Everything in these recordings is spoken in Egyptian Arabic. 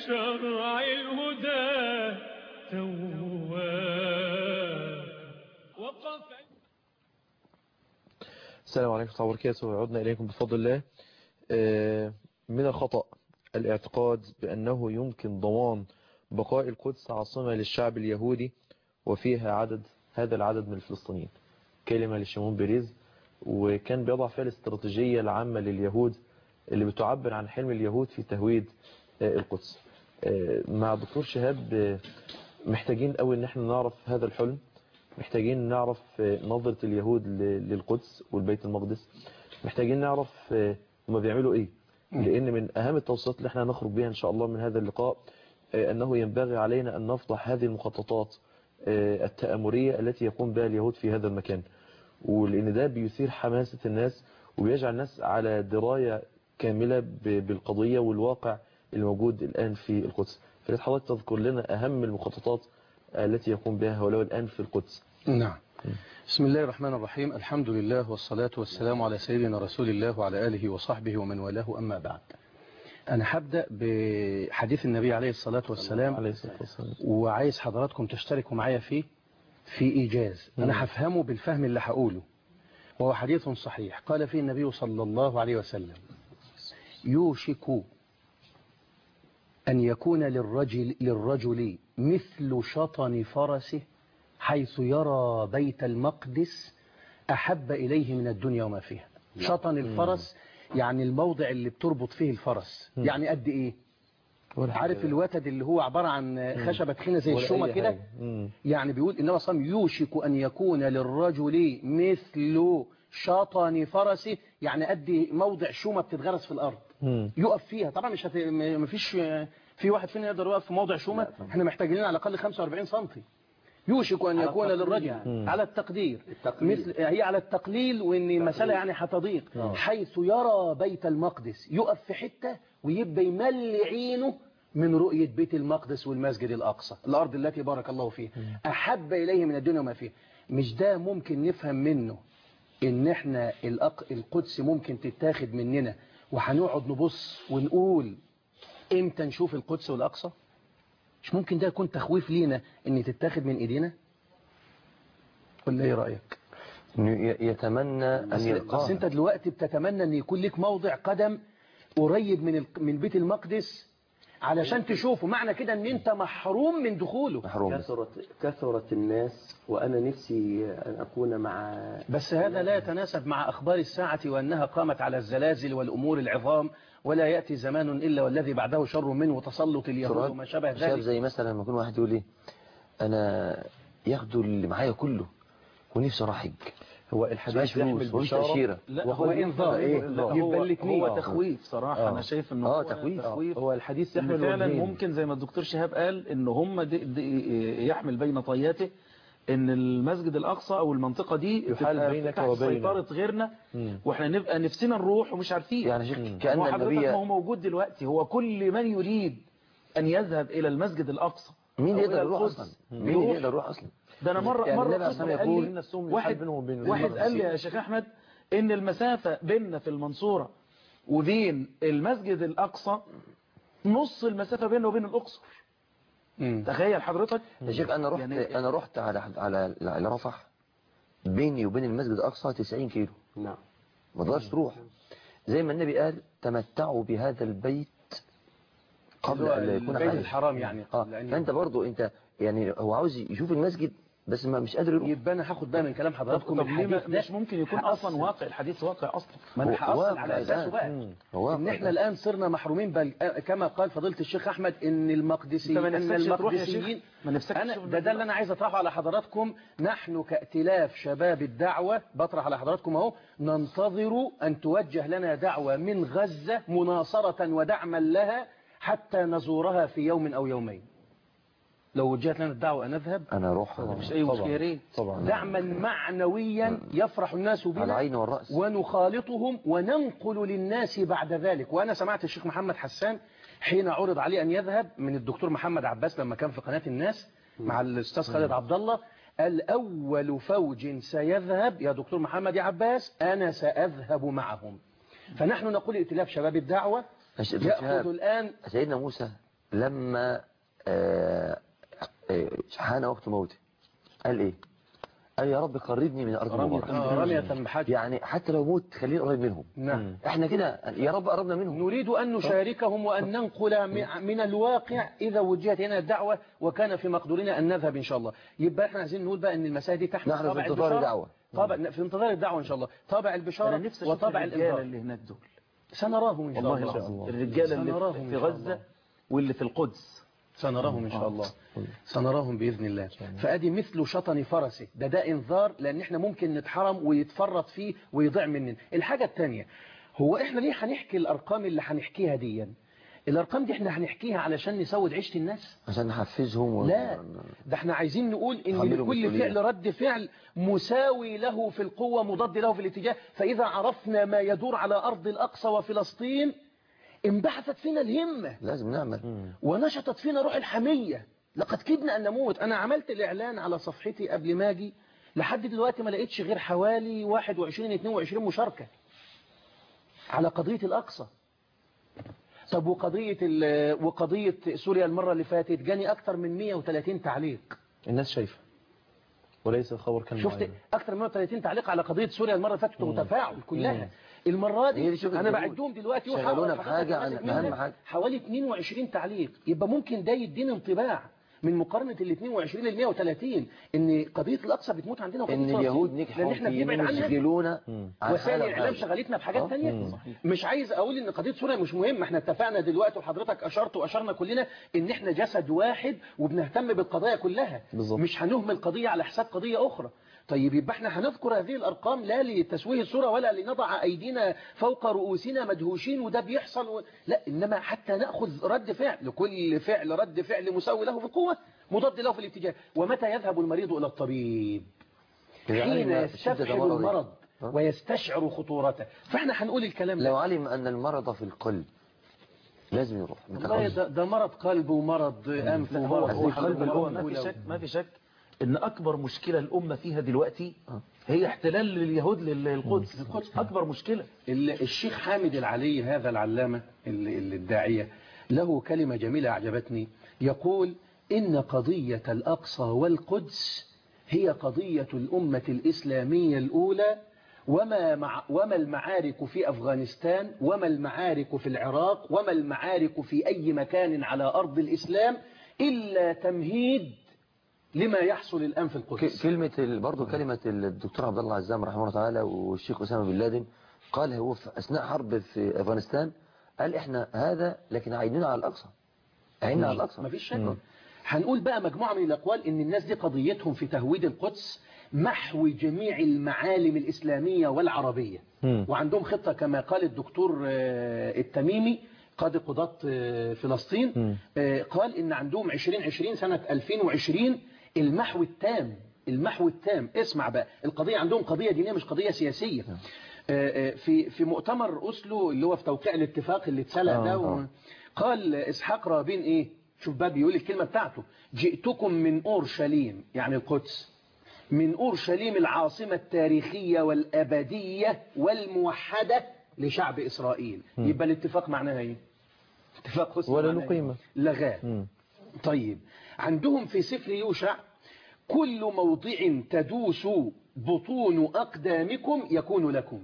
شرع الهدى تواب وقف السلام عليكم ورحمة الله وبركاته عدنا إليكم بفضل الله آه، من الخطأ الاعتقاد بأنه يمكن ضمان بقاء القدس عاصمة للشعب اليهودي وفيها عدد هذا العدد من الفلسطينيين كلمة لشيمون بيريز وكان بيضع فيها الاستراتيجية العامة لليهود اللي بتعبر عن حلم اليهود في تهويد آه، القدس آه، مع دكتور شهاب آه، محتاجين قوي ان احنا نعرف هذا الحلم محتاجين نعرف آه، نظرة اليهود ل- للقدس والبيت المقدس محتاجين نعرف آه، هما بيعملوا ايه لان من اهم التوصيات اللي احنا هنخرج بيها ان شاء الله من هذا اللقاء آه، انه ينبغي علينا ان نفضح هذه المخططات آه، التآمرية التي يقوم بها اليهود في هذا المكان ولان ده بيثير حماسة الناس وبيجعل الناس على دراية كاملة ب- بالقضية والواقع الموجود الآن في القدس فلذلك حضرتك تذكر لنا أهم المخططات التي يقوم بها هؤلاء الآن في القدس نعم بسم الله الرحمن الرحيم الحمد لله والصلاة والسلام على سيدنا رسول الله وعلى آله وصحبه ومن والاه أما بعد أنا هبدأ بحديث النبي عليه الصلاة والسلام عليه الصلاة والسلام وعايز حضراتكم تشتركوا معايا فيه في إيجاز أنا هفهمه بالفهم اللي هقوله وهو حديث صحيح قال فيه النبي صلى الله عليه وسلم يوشك أن يكون للرجل, للرجل مثل شطن فرسه حيث يرى بيت المقدس أحب إليه من الدنيا وما فيها شطن الفرس يعني الموضع اللي بتربط فيه الفرس يعني قد إيه عارف الوتد اللي هو عبارة عن خشبة تخينة زي ولا الشومة أي كده حاجة. مم. يعني بيقول إنما صام يوشك أن يكون للرجل مثل شطن فرسه يعني قد موضع شومة بتتغرس في الأرض مم. يقف فيها طبعا مش هت... م- مفيش في واحد فينا يقدر يقف في موضع شومة احنا محتاجين على الأقل 45 سنتي يوشك أن على يكون التقدير للرجل يعني. على التقدير التقليل. مثل هي على التقليل وان المسألة يعني هتضيق حيث يرى بيت المقدس يقف في حتة ويبقى يملي عينه من رؤية بيت المقدس والمسجد الأقصى الأرض التي بارك الله فيها أحب إليه من الدنيا وما فيها مش ده ممكن نفهم منه ان احنا الأق... القدس ممكن تتاخد مننا وهنقعد نبص ونقول امتى نشوف القدس والأقصى مش ممكن ده يكون تخويف لينا ان تتاخد من ايدينا ولا ايه رأيك إنه ي- يتمنى أن بس, بس يلقاه انت دلوقتي بتتمنى ان يكون لك موضع قدم قريب من ال... من بيت المقدس علشان تشوفه معنى كده ان انت محروم من دخوله محروم بس. كثرت كثرت الناس وأنا نفسي أن أكون مع بس هذا لا يتناسب مع أخبار الساعة وأنها قامت على الزلازل والأمور العظام ولا يأتي زمان إلا والذي بعده شر منه وتسلط اليهود سرعات وما شابه شاب ذلك زي مثلا لما يكون واحد يقول لي أنا ياخدوا اللي معايا كله ونفسي أروح حج هو معيش الحديث يحمل فلوس وانت بشارة أشيرة لا وهو إنذار إيه؟ لا يبقى هو, الاثنين. هو تخويف صراحة آه. أنا شايف إنه آه، هو تخويف. هو الحديث إن يحمل فعلا وجهين. ممكن زي ما الدكتور شهاب قال إن هم دي دي يحمل بين طياته إن المسجد الأقصى أو المنطقة دي يحال تبقى بينك تحت وبينه. سيطرة غيرنا مم. وإحنا نبقى نفسنا نروح ومش عارفين يعني شيخ مم. كأن هو حضرتك النبي ما هو موجود دلوقتي هو كل من يريد أن يذهب إلى المسجد الأقصى مين أو يقدر إلى يروح القدس أصلا مين يروح. يقدر يروح أصلا ده انا مره يعني مره النبي قسم عليه الصلاة قال والسلام لي إن السم واحد يحال بينه وبين واحد المقدس. قال لي يا شيخ احمد ان المسافه بيننا في المنصوره وبين المسجد الاقصى نص المسافه بيننا وبين الاقصر مم. تخيل حضرتك يا شيخ أنا رحت يعني- أنا رحت على على على رفح بيني وبين المسجد الأقصى 90 كيلو نعم ما تقدرش تروح زي ما النبي قال تمتعوا بهذا البيت قبل اللي هو أن يكون البيت حاجة. الحرام يعني اه قبل أن فانت برضو انت يعني هو عاوز يشوف المسجد بس ما مش قادر يروح يبقى انا هاخد بقى من كلام طب, حضراتكم طب ليه الحديث ما- ده مش ممكن يكون هأصل. اصلا واقع الحديث واقع اصلا ما انا هو- هأصل واقع على اساسه الآن. بقى مم. هو ان احنا الان صرنا محرومين بل كما قال فضيله الشيخ احمد ان المقدسيين انت ما ان نفسكش تروح يا شيخ المقدسيين ما نفسكش انا تشوف ده ده اللي انا عايز اطرحه على حضراتكم نحن كائتلاف شباب الدعوه بطرح على حضراتكم اهو ننتظر ان توجه لنا دعوه من غزه مناصره ودعما لها حتى نزورها في يوم او يومين لو وجهت لنا الدعوه ان نذهب انا اروح مش اي مشكله يا ريت طبعا دعما معنويا يفرح الناس على بنا العين والرأس ونخالطهم وننقل للناس بعد ذلك وأنا سمعت الشيخ محمد حسان حين عرض عليه أن يذهب من الدكتور محمد عباس لما كان في قناة الناس مع الأستاذ خالد عبد الله الأول فوج سيذهب يا دكتور محمد يا عباس أنا سأذهب معهم فنحن نقول ائتلاف شباب الدعوة أش- يأخذ شهاب. الآن سيدنا موسى لما آه، آه، حان وقت موته قال ايه قال يا رب قربني من الارض رمية المباركه رمية بحج يعني حتى لو موت خليني قريب منهم نعم احنا كده يا رب قربنا منهم نريد أن نشاركهم وأن ننقل م- من الواقع إذا وجهت هنا الدعوة وكان في مقدورنا أن نذهب إن شاء الله يبقى احنا عايزين نقول بقى أن المساجد دي تحت نحن في طابع انتظار البشارة. الدعوة. طابع في انتظار الدعوة إن شاء الله طابع انا البشارة نفسي اشوف وطابع الرجاله الإنذار اللي هناك دول سنراهم إن شاء والله الله العظيم الرجاله سنراهم اللي إن في شاء غزه الله. واللي في القدس سنراهم إن شاء الله سنراهم بإذن الله فأدي مثل شطن فرسه ده ده إنذار لأن إحنا ممكن نتحرم ويتفرط فيه ويضيع مننا الحاجة الثانية هو إحنا ليه هنحكي الأرقام اللي هنحكيها دي الأرقام دي إحنا هنحكيها علشان نسود عيشة الناس عشان نحفزهم و... لا ده احنا عايزين نقول ان نحملهم لكل مسؤولية. فعل رد فعل مساوي له في القوة مضاد له في الاتجاه فإذا عرفنا ما يدور على أرض الأقصى وفلسطين انبعثت فينا الهمة لازم نعمل ونشطت فينا روح الحمية لقد كدنا أن نموت أنا عملت الإعلان على صفحتي قبل ما أجي لحد دلوقتي ما لقيتش غير حوالي 21-22 مشاركة على قضية الأقصى طب وقضية ال- وقضية سوريا المرة اللي فاتت جاني أكتر من 130 تعليق الناس شايفة وليس الخبر كان شفت معين. أكتر من 130 تعليق على قضية سوريا المرة اللي فاتت وتفاعل كلها المرة هي دي دي شوف أنا الجمهور. بعدهم دلوقتي شغلونا وحاول بحاجة حضرتك عن ماسك أهم منها حاجة. حوالي 22 تعليق يبقى ممكن ده يدينا انطباع من مقارنة ال 22 لل 130 ان قضية الأقصى بتموت عندنا وقضية ان فلسطين. اليهود لأن نجحوا احنا في بنبعد عنها يشغلونا عن وسائل حالة الاعلام وحاجة. شغلتنا بحاجات آه. تانية مش عايز اقول ان قضيه سوريا مش مهمه احنا اتفقنا دلوقتي وحضرتك اشرت واشرنا كلنا ان احنا جسد واحد وبنهتم بالقضايا كلها بالظبط. مش هنهمل قضيه على حساب قضيه اخرى طيب يبقى احنا هنذكر هذه الارقام لا لتسويه الصوره ولا لنضع ايدينا فوق رؤوسنا مدهوشين وده بيحصل و... لا انما حتى ناخذ رد فعل لكل فعل رد فعل مساوي له في القوه مضاد له في الاتجاه ومتى يذهب المريض الى الطبيب إذا حين علم شدة يستفحل مرضه. المرض آه. ويستشعر خطورته فاحنا هنقول الكلام لو ده علم أن المرض في القلب لازم يروح والله ده, ده مرض قلب ومرض انف هو ومرض هو قلب هو ما في شك ما في شك ان اكبر مشكله الامه فيها دلوقتي هي احتلال اليهود لل- للقدس اكبر مشكله ال- الشيخ حامد العلي هذا العلامة ال- ال- الداعية له كلمة جميلة أعجبتني يقول إن قضية الأقصى والقدس هي قضية الأمة الإسلامية الأولى وما, مع وما المعارك في أفغانستان وما المعارك في العراق وما المعارك في أي مكان على أرض الإسلام إلا تمهيد لما يحصل الآن في ك- القدس كلمة ال- برضه كلمة الدكتور عبد الله عزام رحمه الله تعالى والشيخ أسامة بن لادن قال هو في أثناء حرب في أفغانستان قال إحنا هذا لكن عيننا على الأقصى عيننا على الأقصى ما فيش شك هنقول بقى مجموعة من الأقوال إن الناس دي قضيتهم في تهويد القدس محو جميع المعالم الإسلامية والعربية مم. وعندهم خطة كما قال الدكتور آه، التميمي قاضي قضاة آه، فلسطين مم. آه، قال إن عندهم 2020 سنة 2020 المحو التام المحو التام اسمع بقى القضية عندهم قضية دينية مش قضية سياسية آه، آه، في في مؤتمر أوسلو اللي هو في توقيع الاتفاق اللي اتسلق آه، ده و... آه. قال إسحاق رابين إيه شوف بقى بيقول الكلمة بتاعته جئتكم من أورشليم يعني القدس من أورشليم العاصمة التاريخية والأبدية والموحدة لشعب إسرائيل يبقى الاتفاق معناها إيه اتفاق حسن ولا معناه له إيه؟ قيمة. لغاه مم. طيب عندهم في سفر يوشع كل موضع تدوس بطون أقدامكم يكون لكم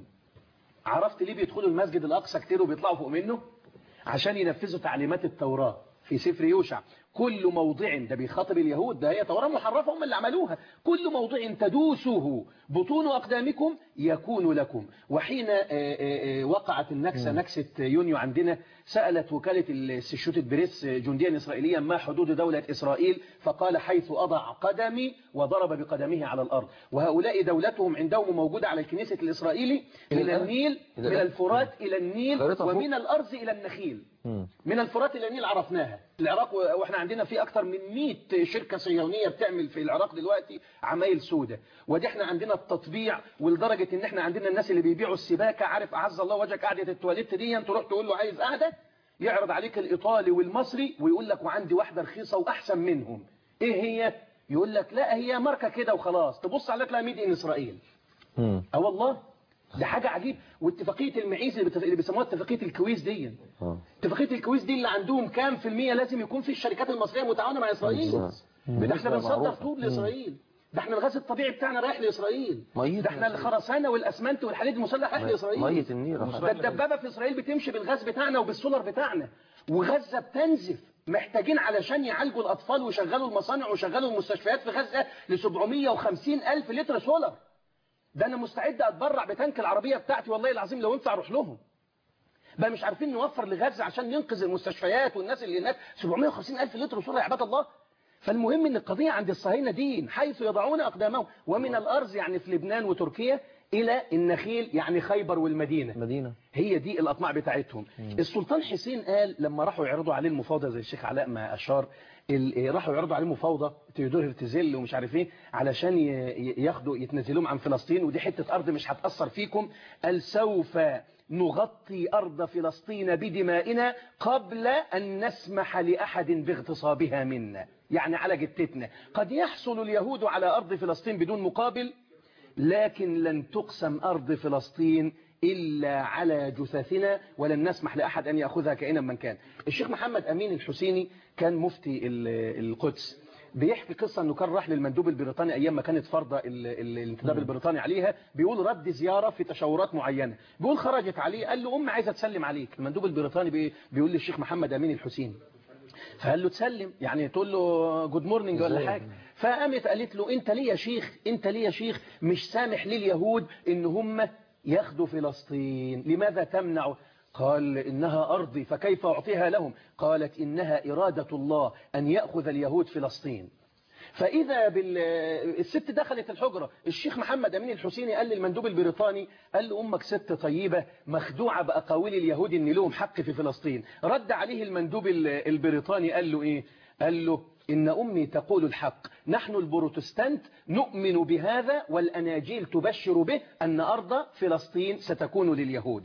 عرفت ليه بيدخلوا المسجد الأقصى كتير وبيطلعوا فوق منه عشان ينفذوا تعليمات التوراة في سفر يوشع كل موضع ده بيخاطب اليهود ده هي توراة محرفة هم اللي عملوها كل موضع تدوسه بطون أقدامكم يكون لكم وحين آه، آه، آه، وقعت النكسة نكسة يونيو عندنا سألت وكالة السشوتة بريس جنديا إسرائيليا ما حدود دولة إسرائيل فقال حيث أضع قدمي وضرب بقدمه على الأرض وهؤلاء دولتهم عندهم موجودة على الكنيسة الإسرائيلي إلى من الآن؟ النيل إلى من الآن؟ الفرات إلى النيل خريطة فوق. ومن الأرز إلى النخيل مم. من الفرات إلى النيل عرفناها العراق و- واحنا عندنا في أكتر من 100 شركة صهيونية بتعمل في العراق دلوقتي عمايل سودة ودي احنا عندنا التطبيع ولدرجة ان احنا عندنا الناس اللي بيبيعوا السباكة عارف أعز الله وجهك قعدة التواليت دي تروح تقول له عايز قعدة يعرض عليك الإيطالي والمصري ويقول لك وعندي واحدة رخيصة وأحسن منهم إيه هي؟ يقول لك لا هي ماركة كده وخلاص تبص عليها تلاقي ميد إن إسرائيل مم. اه والله ده حاجة عجيب واتفاقية المعيز اللي, بت... اللي بيسموها اتفاقية الكويس دي اه اتفاقية الكويس دي اللي عندهم كام في المية لازم يكون في الشركات المصرية متعاونة مع إسرائيل بالظبط. ده احنا بنسبة بنصدر معروفة. طوب لإسرائيل ده احنا الغاز الطبيعي بتاعنا رايح لإسرائيل مية ده احنا الخرسانة والأسمنت والحديد المسلح رايح لإسرائيل مية النيل ده الدبابة في إسرائيل بتمشي بالغاز بتاعنا وبالسولار بتاعنا وغزة بتنزف محتاجين علشان يعالجوا الأطفال ويشغلوا المصانع ويشغلوا المستشفيات في غزة ل 750 ألف لتر سولار ده أنا مستعد أتبرع بتانك العربية بتاعتي والله العظيم لو ينفع أروح لهم بقى مش عارفين نوفر لغزة عشان ننقذ المستشفيات والناس اللي هناك 750 ألف لتر سولار يا عباد الله فالمهم ان القضية عند الصهاينة دين حيث يضعون أقدامهم ومن الأرز يعني في لبنان وتركيا إلى النخيل يعني خيبر والمدينة مدينة هي دي الأطماع بتاعتهم السلطان حسين قال لما راحوا يعرضوا عليه المفاوضة زي الشيخ علاء ما أشار ال- إيه، راحوا يعرضوا عليه مفاوضة تيودور هرتزيل ومش عارف ايه علشان ي- ي- ياخدوا يتنزلوهم عن فلسطين ودي حتة أرض مش هتأثر فيكم قال سوف نغطي أرض فلسطين بدمائنا قبل أن نسمح لأحد باغتصابها منا يعني على جتتنا قد يحصل اليهود على أرض فلسطين بدون مقابل لكن لن تقسم أرض فلسطين إلا على جثثنا ولن نسمح لأحد أن يأخذها كائنا من كان الشيخ محمد أمين الحسيني كان مفتي ال- القدس بيحكي قصة أنه كان راح للمندوب البريطاني أيام ما كانت فرضة ال- ال- الانتداب البريطاني عليها بيقول رد زيارة في تشاورات معينة بيقول خرجت عليه قال له أم عايزة تسلم عليك المندوب البريطاني بي- بيقول للشيخ محمد أمين الحسيني فقال له تسلم يعني تقول له جود مورنينج ولا حاجة فقامت قالت له انت ليه يا شيخ انت ليه يا شيخ مش سامح لليهود ان هم ياخدوا فلسطين لماذا تمنع قال إنها أرضي فكيف أعطيها لهم قالت إنها إرادة الله أن يأخذ اليهود فلسطين فإذا بال... الست دخلت الحجرة الشيخ محمد أمين الحسيني قال للمندوب البريطاني قال له أمك ست طيبة مخدوعة بأقاويل اليهود إن لهم حق في فلسطين رد عليه المندوب ال- البريطاني قال له إيه قال له إن أمي تقول الحق نحن البروتستانت نؤمن بهذا والأناجيل تبشر به أن أرض فلسطين ستكون لليهود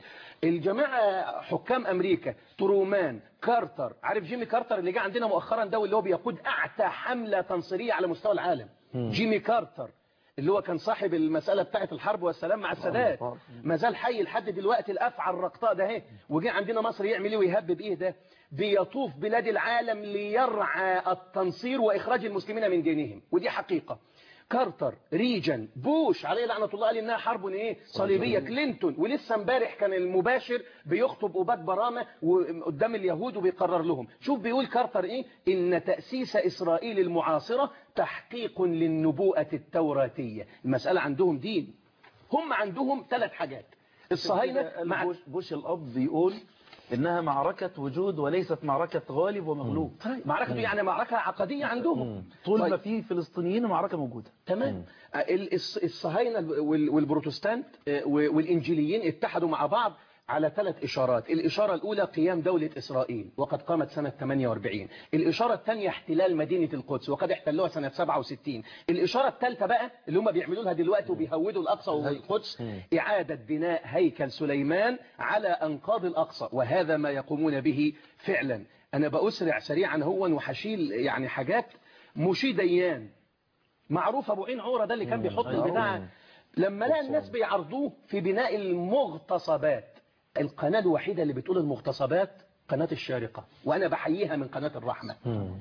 الجماعة حكام أمريكا ترومان كارتر عارف جيمي كارتر اللي جاء عندنا مؤخرا ده اللي هو بيقود أعتى حملة تنصيرية على مستوى العالم جيمي كارتر اللي هو كان صاحب المسألة بتاعت الحرب والسلام مع السادات ما زال حي لحد دلوقتي الأفعى الرقطاء ده اهي وجه عندنا مصر يعمل ايه ويهبب ايه ده بيطوف بلاد العالم ليرعى التنصير وإخراج المسلمين من دينهم ودي حقيقة كارتر ريجن بوش عليه لعنة الله قال إنها حرب إيه صليبية كلينتون ولسه امبارح كان المباشر بيخطب أباد برامة قدام اليهود وبيقرر لهم شوف بيقول كارتر إيه إن تأسيس إسرائيل المعاصرة تحقيق للنبوءة التوراتية المسألة عندهم دين هم عندهم ثلاث حاجات الصهاينة مع بوش, بوش الأب بيقول إنها معركة وجود وليست معركة غالب ومغلوب طيب معركة دي يعني معركة عقدية عندهم طول ما طيب. في فلسطينيين معركة موجودة تمام ال- الص- الصهاينة وال- والبروتستانت آه، و- والإنجيليين اتحدوا مع بعض على ثلاث إشارات الإشارة الأولى قيام دولة إسرائيل وقد قامت سنة 48 الإشارة الثانية احتلال مدينة القدس وقد احتلوها سنة 67 الإشارة الثالثة بقى اللي هم بيعملوا لها دلوقتي وبيهودوا الأقصى والقدس إعادة بناء هيكل سليمان على أنقاض الأقصى وهذا ما يقومون به فعلا أنا بأسرع سريعا هو وحشيل يعني حاجات مشي ديان معروف ابو عين عوره ده اللي كان بيحط البتاع لما لقى الناس بيعرضوه في بناء المغتصبات القناه الوحيده اللي بتقول المغتصبات قناه الشارقه وانا بحييها من قناه الرحمه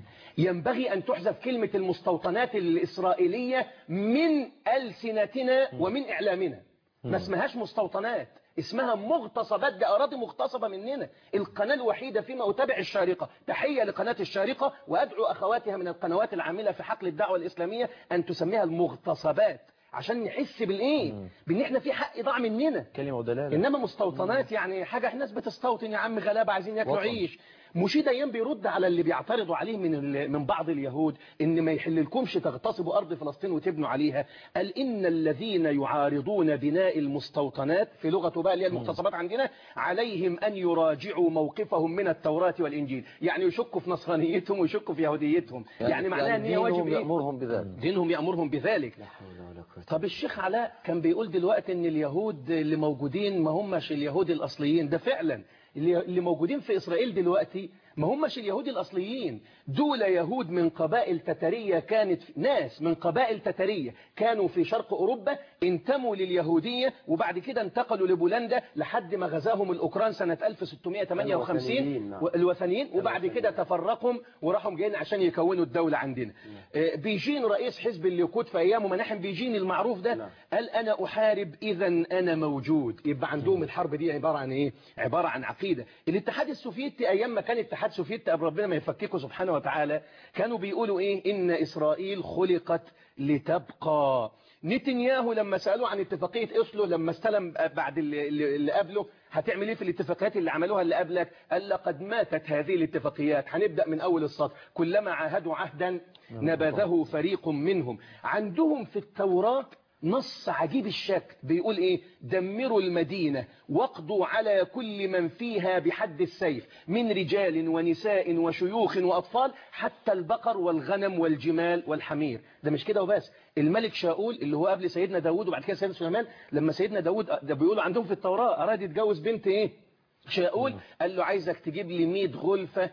ينبغي ان تحذف كلمه المستوطنات الاسرائيليه من السنتنا ومن اعلامنا ما اسمهاش مستوطنات اسمها مغتصبات دي أراضي مغتصبة مننا القناة الوحيدة فيما أتابع الشارقة تحية لقناة الشارقة وأدعو أخواتها من القنوات العاملة في حقل الدعوة الإسلامية أن تسميها المغتصبات عشان نحس بالإيه بأن إحنا في حق ضاع مننا كلمة ودلالة إنما مستوطنات يعني حاجة الناس بتستوطن يا عم غلابة عايزين ياكلوا وطن. عيش مشي ديان بيرد على اللي بيعترضوا عليه من ال- من بعض اليهود ان ما يحللكمش تغتصبوا ارض فلسطين وتبنوا عليها قال ان الذين يعارضون بناء المستوطنات في لغته بقى اللي هي المغتصبات عندنا عليهم ان يراجعوا موقفهم من التوراة والانجيل يعني يشكوا في نصرانيتهم ويشكوا في يهوديتهم يعني, معناها ان هي واجب دينهم ايه يأمرهم بذلك دينهم يأمرهم بذلك لا حول ولا قوة طب الشيخ علاء كان بيقول دلوقتي ان اليهود اللي موجودين ما همش اليهود الاصليين ده فعلا اللي اللي موجودين في اسرائيل دلوقتي ما همش اليهود الأصليين دول يهود من قبائل تترية كانت في ناس من قبائل تترية كانوا في شرق أوروبا انتموا لليهودية وبعد كده انتقلوا لبولندا لحد ما غزاهم الأوكران سنة 1658 الوثنيين، نعم. الوثنيين وبعد كده تفرقهم وراحوا جايين عشان يكونوا الدولة عندنا آه، بيجين رئيس حزب الليكود في أيامه مناحم بيجين المعروف ده نعم. قال أنا أحارب إذا أنا موجود يبقى عندهم الحرب دي عبارة عن إيه عبارة عن عقيدة الاتحاد السوفيتي أيام ما كان اتحاد سوفيتي قبل ربنا ما يفككه سبحانه وتعالى كانوا بيقولوا إيه إن إسرائيل خلقت لتبقى نتنياهو لما سألوه عن اتفاقية أسلو لما استلم بعد اللي, اللي قبله هتعمل ايه في الاتفاقيات اللي عملوها اللي قبلك قال لقد ماتت هذه الاتفاقيات هنبدأ من أول السطر كلما عاهدوا عهدا نبذه فريق منهم عندهم في التوراة نص عجيب الشكل بيقول ايه دمروا المدينة واقضوا على كل من فيها بحد السيف من رجال ونساء وشيوخ وأطفال حتى البقر والغنم والجمال والحمير ده مش كده وبس الملك شاول اللي هو قبل سيدنا داود وبعد كده سيدنا سليمان لما سيدنا داود ده بيقولوا عندهم في التوراة أراد يتجوز بنت ايه شاول قال له عايزك تجيب لي 100 غلفة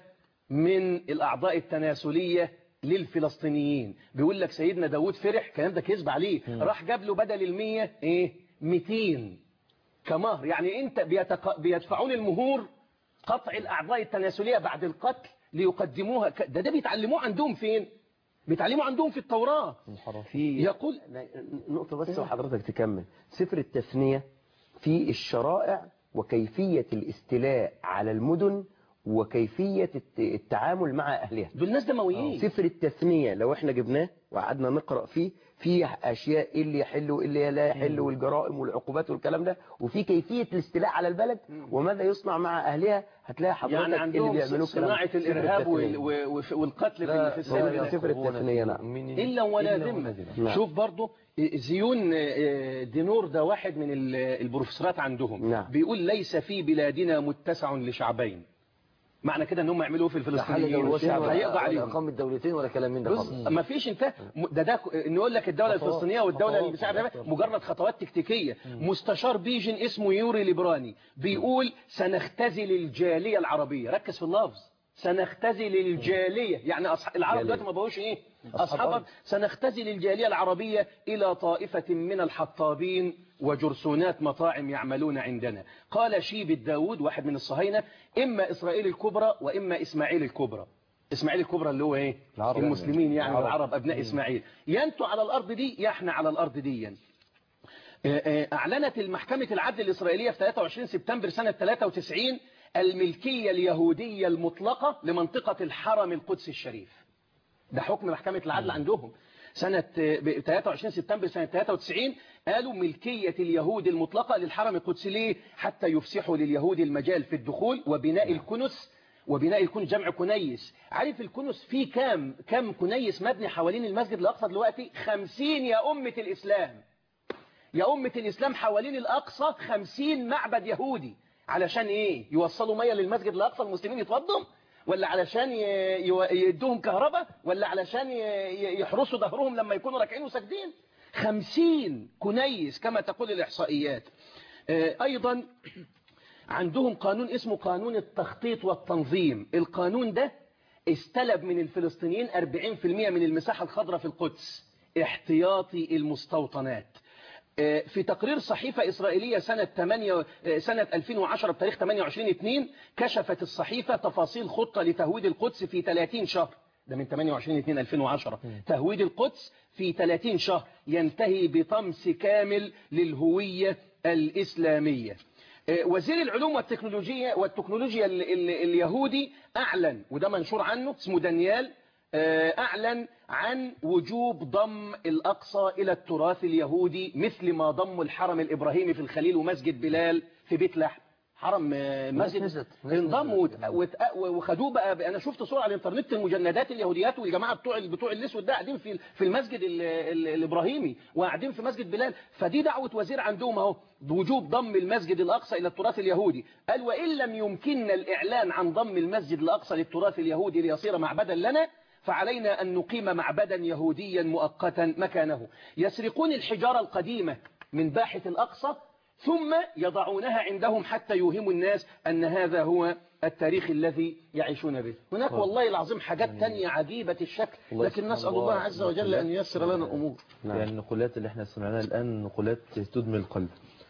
من الأعضاء التناسلية للفلسطينيين بيقول لك سيدنا داود فرح كلام ده كذب عليه راح جاب له بدل المية ايه 200 كمهر يعني انت بيتق... بيدفعون المهور قطع الأعضاء التناسلية بعد القتل ليقدموها ك... ده ده بيتعلموه عندهم فين بيتعلموا عندهم في التوراة في يقول نقطة بس وحضرتك تكمل سفر التثنية في الشرائع وكيفية الاستيلاء على المدن وكيفية الت- التعامل مع أهلها دول ناس دمويين سفر التثنية لو احنا جبناه وقعدنا نقرأ فيه في أشياء إيه اللي يحل وإيه اللي لا يحل والجرائم والعقوبات والكلام ده وفي كيفية الاستيلاء على البلد وماذا يصنع مع أهلها هتلاقي حضرتك يعني اللي عندهم بيعملوا الكلام صناعة ده. سفر الإرهاب التثنية. وال- و- و- والقتل في- في السنة هو سفر التثنية نعم إلا ولا ذمة نعم. شوف برضو زيون آه، دينور ده واحد من ال- البروفيسورات عندهم نعم. بيقول ليس في بلادنا متسع لشعبين معنى كده انهم يعملوا ايه في الفلسطينيين هيقضى عليهم اقام الدولتين ولا كلام من ده بص خالص ما فيش انت م- ده ده ك- انه يقول لك الدوله الفلسطينيه والدوله اللي بتاع ده مجرد خطوات تكتيكيه مستشار بيجن اسمه يوري ليبراني بيقول سنختزل الجاليه العربيه ركز في اللفظ سنختزل الجاليه يعني أصح... العرب دلوقتي ما بقوش ايه اصحاب سنختزل الجاليه العربيه الى طائفه من الحطابين وجرسونات مطاعم يعملون عندنا قال شيب الداود واحد من الصهاينه اما اسرائيل الكبرى واما اسماعيل الكبرى اسماعيل الكبرى اللي هو ايه العرب المسلمين يعني العرب. العرب ابناء اسماعيل يا انتوا على الارض دي يا احنا على الارض دي آه، آه، اعلنت المحكمة العدل الاسرائيلية في 23 سبتمبر سنة 93 الملكية اليهودية المطلقة لمنطقة الحرم القدس الشريف ده حكم محكمة العدل عندهم سنة آه، ب- 23 سبتمبر سنة 93 قالوا ملكية اليهود المطلقة للحرم القدسي ليه حتى يفسحوا لليهود المجال في الدخول وبناء الكنس وبناء الكنس جمع كنيس عارف الكنس فيه كام كام كنيس مبني حوالين المسجد الأقصى دلوقتي 50 يا أمة الإسلام يا أمة الإسلام حوالين الأقصى 50 معبد يهودي علشان إيه يوصلوا مية للمسجد الأقصى المسلمين يتوضوا ولا علشان ي- يو- يدوهم كهرباء ولا علشان ي- ي- يحرسوا ظهرهم لما يكونوا راكعين وساجدين 50 كنيس كما تقول الإحصائيات آه، أيضا عندهم قانون اسمه قانون التخطيط والتنظيم القانون ده استلب من الفلسطينيين 40% من المساحة الخضراء في القدس احتياطي المستوطنات آه، في تقرير صحيفة إسرائيلية سنة 8 آه، سنة 2010 بتاريخ 28 2 كشفت الصحيفة تفاصيل خطة لتهويد القدس في 30 شهر ده من 28 2 2010 تهويد القدس في 30 شهر ينتهي بطمس كامل للهوية الإسلامية آه، وزير العلوم والتكنولوجيا والتكنولوجيا ال ال اليهودي أعلن وده منشور عنه اسمه دانيال آه، أعلن عن وجوب ضم الأقصى إلى التراث اليهودي مثل ما ضم الحرم الإبراهيمي في الخليل ومسجد بلال في بيت لحم حرم آه، مسجد نزلت- نزلت- انضم وت- وت- وخدوه بقى انا شفت صور على الانترنت المجندات اليهوديات والجماعه بتوع بتوع الاسود ده قاعدين في في المسجد ال- ال- الابراهيمي وقاعدين في مسجد بلال فدي دعوه وزير عندهم اهو بوجوب ضم المسجد الاقصى الى التراث اليهودي قال وان لم يمكننا الاعلان عن ضم المسجد الاقصى للتراث اليهودي ليصير معبدا لنا فعلينا أن نقيم معبدا يهوديا مؤقتا مكانه يسرقون الحجارة القديمة من باحة الأقصى ثم يضعونها عندهم حتى يوهموا الناس أن هذا هو التاريخ الذي يعيشون به هناك والله العظيم حاجات تانية عجيبة الشكل والله لكن سبحان نسأل الله الله عز وجل أن ييسر لنا الأمور يعني النقولات اللي احنا سمعناها الآن نقولات تدمي القلب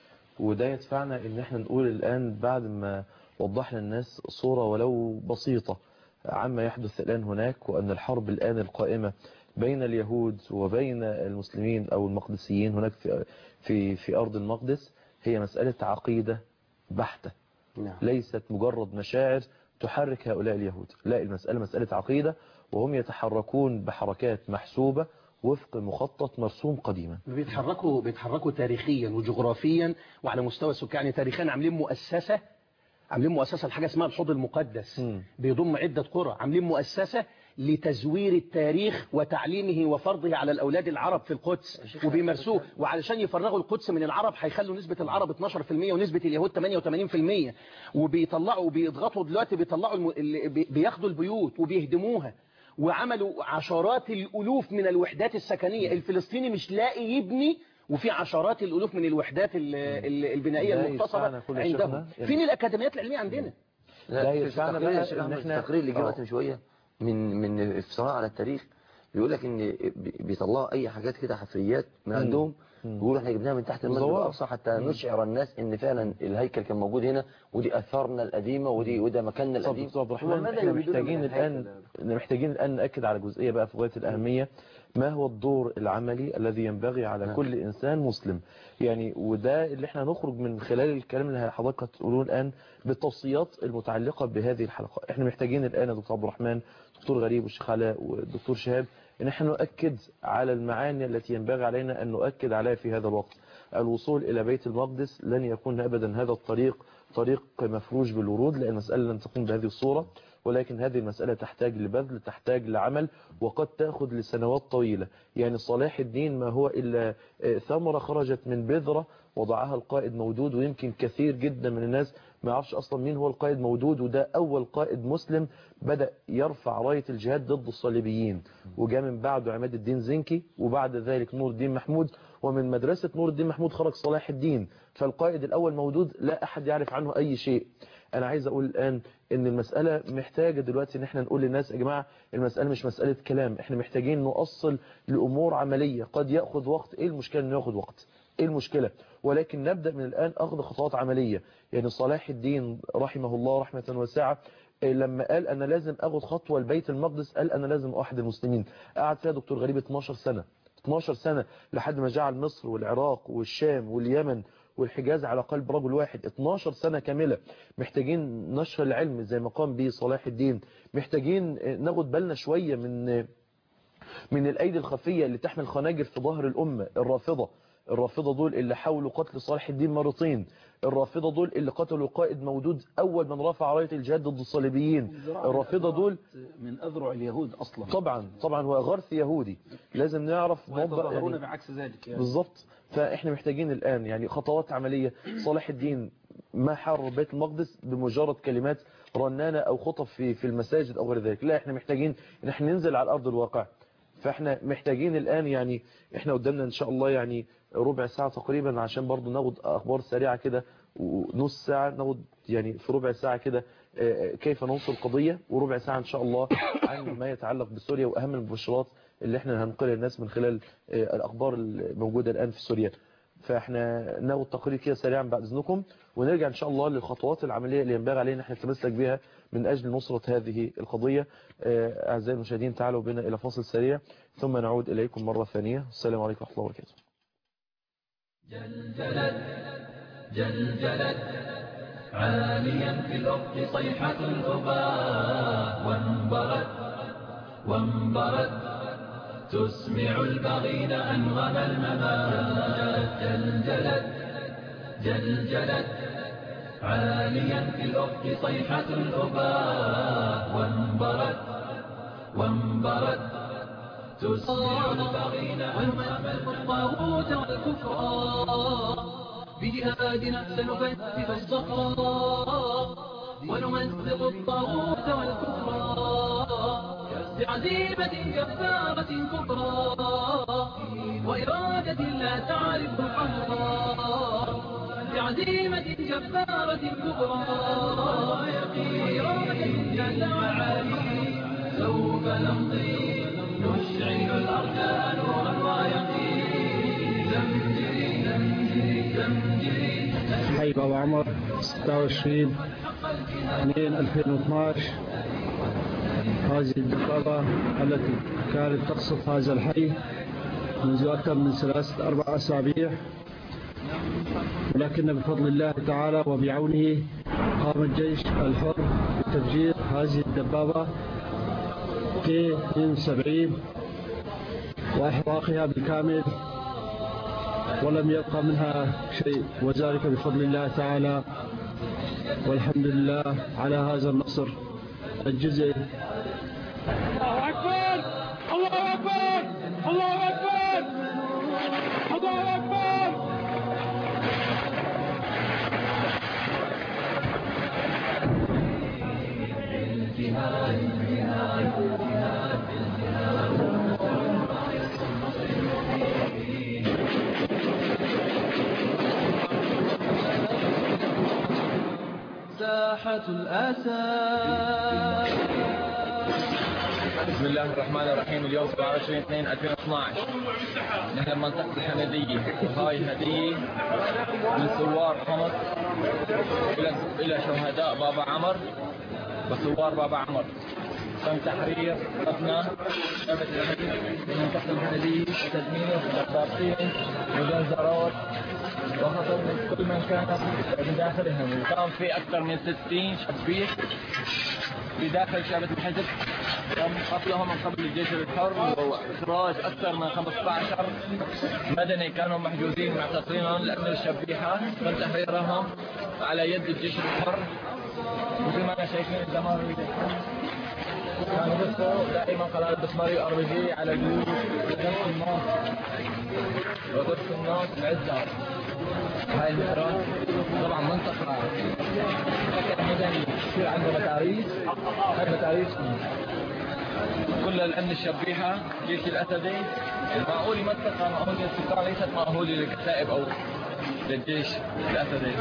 وده يدفعنا ان احنا نقول الآن بعد ما وضحنا الناس صورة ولو بسيطة عما يحدث الآن هناك وأن الحرب الآن القائمة بين اليهود وبين المسلمين أو المقدسيين هناك في, في, في أرض المقدس هي مسألة عقيدة بحتة نعم ليست مجرد مشاعر تحرك هؤلاء اليهود لا المسألة مسألة عقيدة وهم يتحركون بحركات محسوبة وفق مخطط مرسوم قديما بيتحركوا بيتحركوا تاريخيا وجغرافيا وعلى مستوى السكان يعني تاريخيا عاملين مؤسسة عاملين مؤسسة لحاجة اسمها الحوض المقدس مم. بيضم عدة قرى عاملين مؤسسة لتزوير التاريخ وتعليمه وفرضه على الأولاد العرب في القدس وبيمارسوه وعلشان يفرغوا القدس من العرب هيخلوا نسبة العرب 12% ونسبة اليهود 88% وبيطلعوا وبيضغطوا دلوقتي بيطلعوا الم... اللي بي- بياخدوا البيوت وبيهدموها وعملوا عشرات الألوف من الوحدات السكنية الفلسطيني مش لاقي يبني وفي عشرات الألوف من الوحدات ال- ال- البنائية لا المختصرة يدفعنا كل عندهم شيخنا. فين الأكاديميات العلمية عندنا لا لا في يدفعنا التقرير بقى يا شيخ إن أحمد، إحنا- التقرير اللي آه. جه وقت من شويه من من افتراء على التاريخ بيقول لك ان بي- بيطلعوا اي حاجات كده حفريات من عندهم بيقولوا احنا جبناها من تحت المسجد مزورة. الاقصى حتى نشعر الناس ان فعلا الهيكل كان موجود هنا ودي اثارنا القديمه ودي وده مكاننا طب القديم دكتور عبد هو الرحمن ماذا احنا يريدون محتاجين من الآن الهيكل؟ محتاجين الآن نأكد على جزئية بقى في غاية الأهمية ما هو الدور العملي الذي ينبغي على كل إنسان مسلم يعني وده اللي احنا هنخرج من خلال الكلام اللي حضرتك هتقولوه الآن بالتوصيات المتعلقة بهذه الحلقة احنا محتاجين الآن يا دكتور عبد الرحمن دكتور غريب والشيخ علاء والدكتور شهاب ان احنا نؤكد على المعاني التي ينبغي علينا أن نؤكد عليها في هذا الوقت الوصول إلى بيت المقدس لن يكون أبدا هذا الطريق طريق مفروش بالورود لأن المسألة لن تكون بهذه الصورة ولكن هذه المسألة تحتاج لبذل تحتاج لعمل وقد تأخذ لسنوات طويلة يعني صلاح الدين ما هو إلا آه، ثمرة خرجت من بذرة وضعها القائد مودود ويمكن كثير جدا من الناس ما يعرفش أصلا مين هو القائد مودود وده أول قائد مسلم بدأ يرفع راية الجهاد ضد الصليبيين وجاء من بعده عماد الدين زنكي وبعد ذلك نور الدين محمود ومن مدرسة نور الدين محمود خرج صلاح الدين فالقائد الأول مودود لا أحد يعرف عنه أي شيء أنا عايز أقول الآن إن المسألة محتاجة دلوقتي إن احنا نقول للناس يا جماعة المسألة مش مسألة كلام احنا محتاجين نؤصل لأمور عملية قد يأخذ وقت إيه المشكلة إنه يأخذ وقت إيه المشكلة ولكن نبدأ من الآن أخذ خطوات عملية يعني صلاح الدين رحمه الله رحمة واسعة إيه لما قال أنا لازم أخذ خطوة لبيت المقدس قال أنا لازم أحد المسلمين قعد فيها دكتور غريب 12 سنة 12 سنة لحد ما جعل مصر والعراق والشام واليمن والحجاز على قلب رجل واحد 12 سنة كاملة محتاجين نشر العلم زي ما قام به صلاح الدين محتاجين ناخد بالنا شوية من من الأيدي الخفية اللي تحمل خناجر في ظهر الأمة الرافضة الرافضة دول اللي حاولوا قتل صالح الدين مرتين الرافضة دول اللي قتلوا قائد مودود أول من رفع راية الجهاد ضد الصليبيين الرافضة دول من أذرع اليهود أصلا طبعا طبعا هو غرث يهودي لازم نعرف نوضح ويتظاهرون يعني بعكس ذلك يعني. بالظبط فاحنا محتاجين الآن يعني خطوات عملية صلاح الدين ما حرر بيت المقدس بمجرد كلمات رنانة أو خطب في في المساجد أو غير ذلك لا احنا محتاجين ان احنا ننزل على أرض الواقع فاحنا محتاجين الآن يعني احنا قدامنا ان شاء الله يعني ربع ساعة تقريبا عشان برضو ناخد أخبار سريعة كده ونص ساعة ناخد يعني في ربع ساعة كده آه، كيف ننصر القضية وربع ساعة إن شاء الله عن ما يتعلق بسوريا وأهم المبشرات اللي احنا هنقلها الناس من خلال آه، الأخبار الموجودة الآن في سوريا فاحنا ناخد تقرير كده سريعا بعد إذنكم ونرجع إن شاء الله للخطوات العملية اللي ينبغي علينا احنا نتمسك بها من أجل نصرة هذه القضية آه، أعزائي المشاهدين تعالوا بنا إلى فاصل سريع ثم نعود إليكم مرة ثانية السلام عليكم ورحمة الله وبركاته جلجلت عاليا في الأفق صيحة الأباء وانبرت وانبرت تسمع البغين أنغم الممات جلجلت جلجلت عاليا في الأفق صيحة الأباء وانبرت وانبرت تسمع البغين أنغم الطاغوت والكفران بجهادنا سنفتح الصخرة ونمزق الطاغوت والكفران بعزيمة كفارة كبرى وإرادة لا تعرف حقا بعزيمة جبارة كبرى وإرادة جل وعالي سوف نمضي نشعل الأرجاء نورا ويقين زمجري زمجري زمجري حي بابا عمر 26 2 2012 هذه الدبابة التي كانت تقصف هذا الحي منذ أكثر من ثلاثة أربع أسابيع ولكن بفضل الله تعالى وبعونه قام الجيش الحر بتفجير هذه الدبابة في 72 وإحراقها بالكامل ولم يبقى منها شيء وذلك بفضل الله تعالى والحمد لله على هذا النصر الجزئي الله أكبر الله أكبر الله أكبر الله أكبر ساحة الأسى بسم الله الرحمن الرحيم اليوم 27 2 2012 نحن منطقة الحمدية وهاي هدية من ثوار حمص إلى إلى شهداء بابا عمر وثوار بابا عمر تم تحرير لبنان شبكة الحديد من منطقة الحمدية تدمير دبابتين وجنزرات وخطر من كل من كان من داخلهم وكان في أكثر من 60 شبيح في داخل شعبة الحزب تم قتلهم من قبل الجيش الحر وإخراج أكثر من 15 مدني كانوا محجوزين معتصمين لأن الشبيحة تم تحريرهم على يد الجيش الحر مثل ما شايفين الدمار اللي كانوا بصوا دائما قناة بسماري ار جي على جيوب قدس الناس وقدس الناس العزة هاي المحراب طبعا منطقة سكن مدني كثير عنده متاريس هاي متاريس كل الأمن الشبيحة جيش الأسدي المعقولي منطقة مأهولة للسكان ليست مأهولة للكتائب أو للجيش الأسدي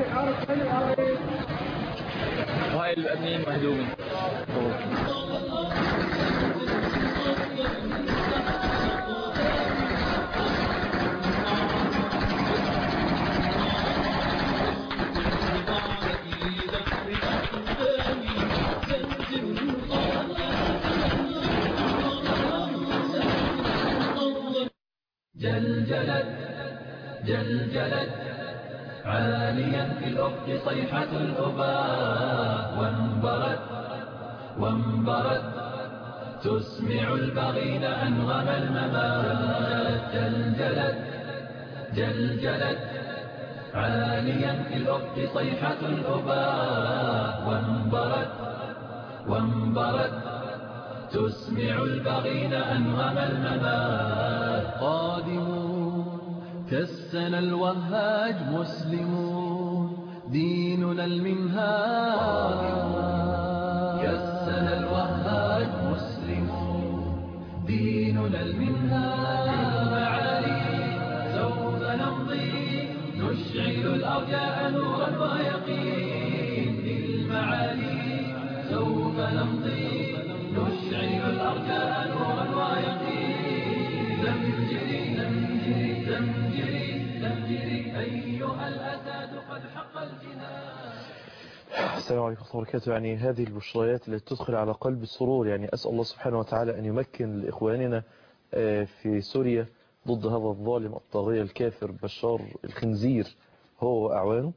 وهاي الأمنيين مهدومين جلجلت جلجلت عاليا في الأفق صيحة الأباء وانبرت وانبرت تسمع البغين أنغم الممات جلجلت جلجلت عاليا في الأفق صيحة الأباء وانبرت وانبرت تسمع البغين أنغم الممات قادمون كالسنا الوهاج مسلمون ديننا المنهاج كالسنا الوهاج مسلمون ديننا المنهاج المعالي سوف نمضي نشعل الأرجاء نورا ويقين للمعالي سوف نمضي نشعل الأرجاء نورا ويقين زمجري زمجري زمجري زمجري أيها الأسد قد حق الجهاد السلام عليكم ورحمة الله وبركاته يعني هذه البشريات التي تدخل على قلب السرور يعني أسأل الله سبحانه وتعالى أن يمكن لإخواننا آه، في سوريا ضد هذا الظالم الطاغية الكافر بشار الخنزير هو وأعوانه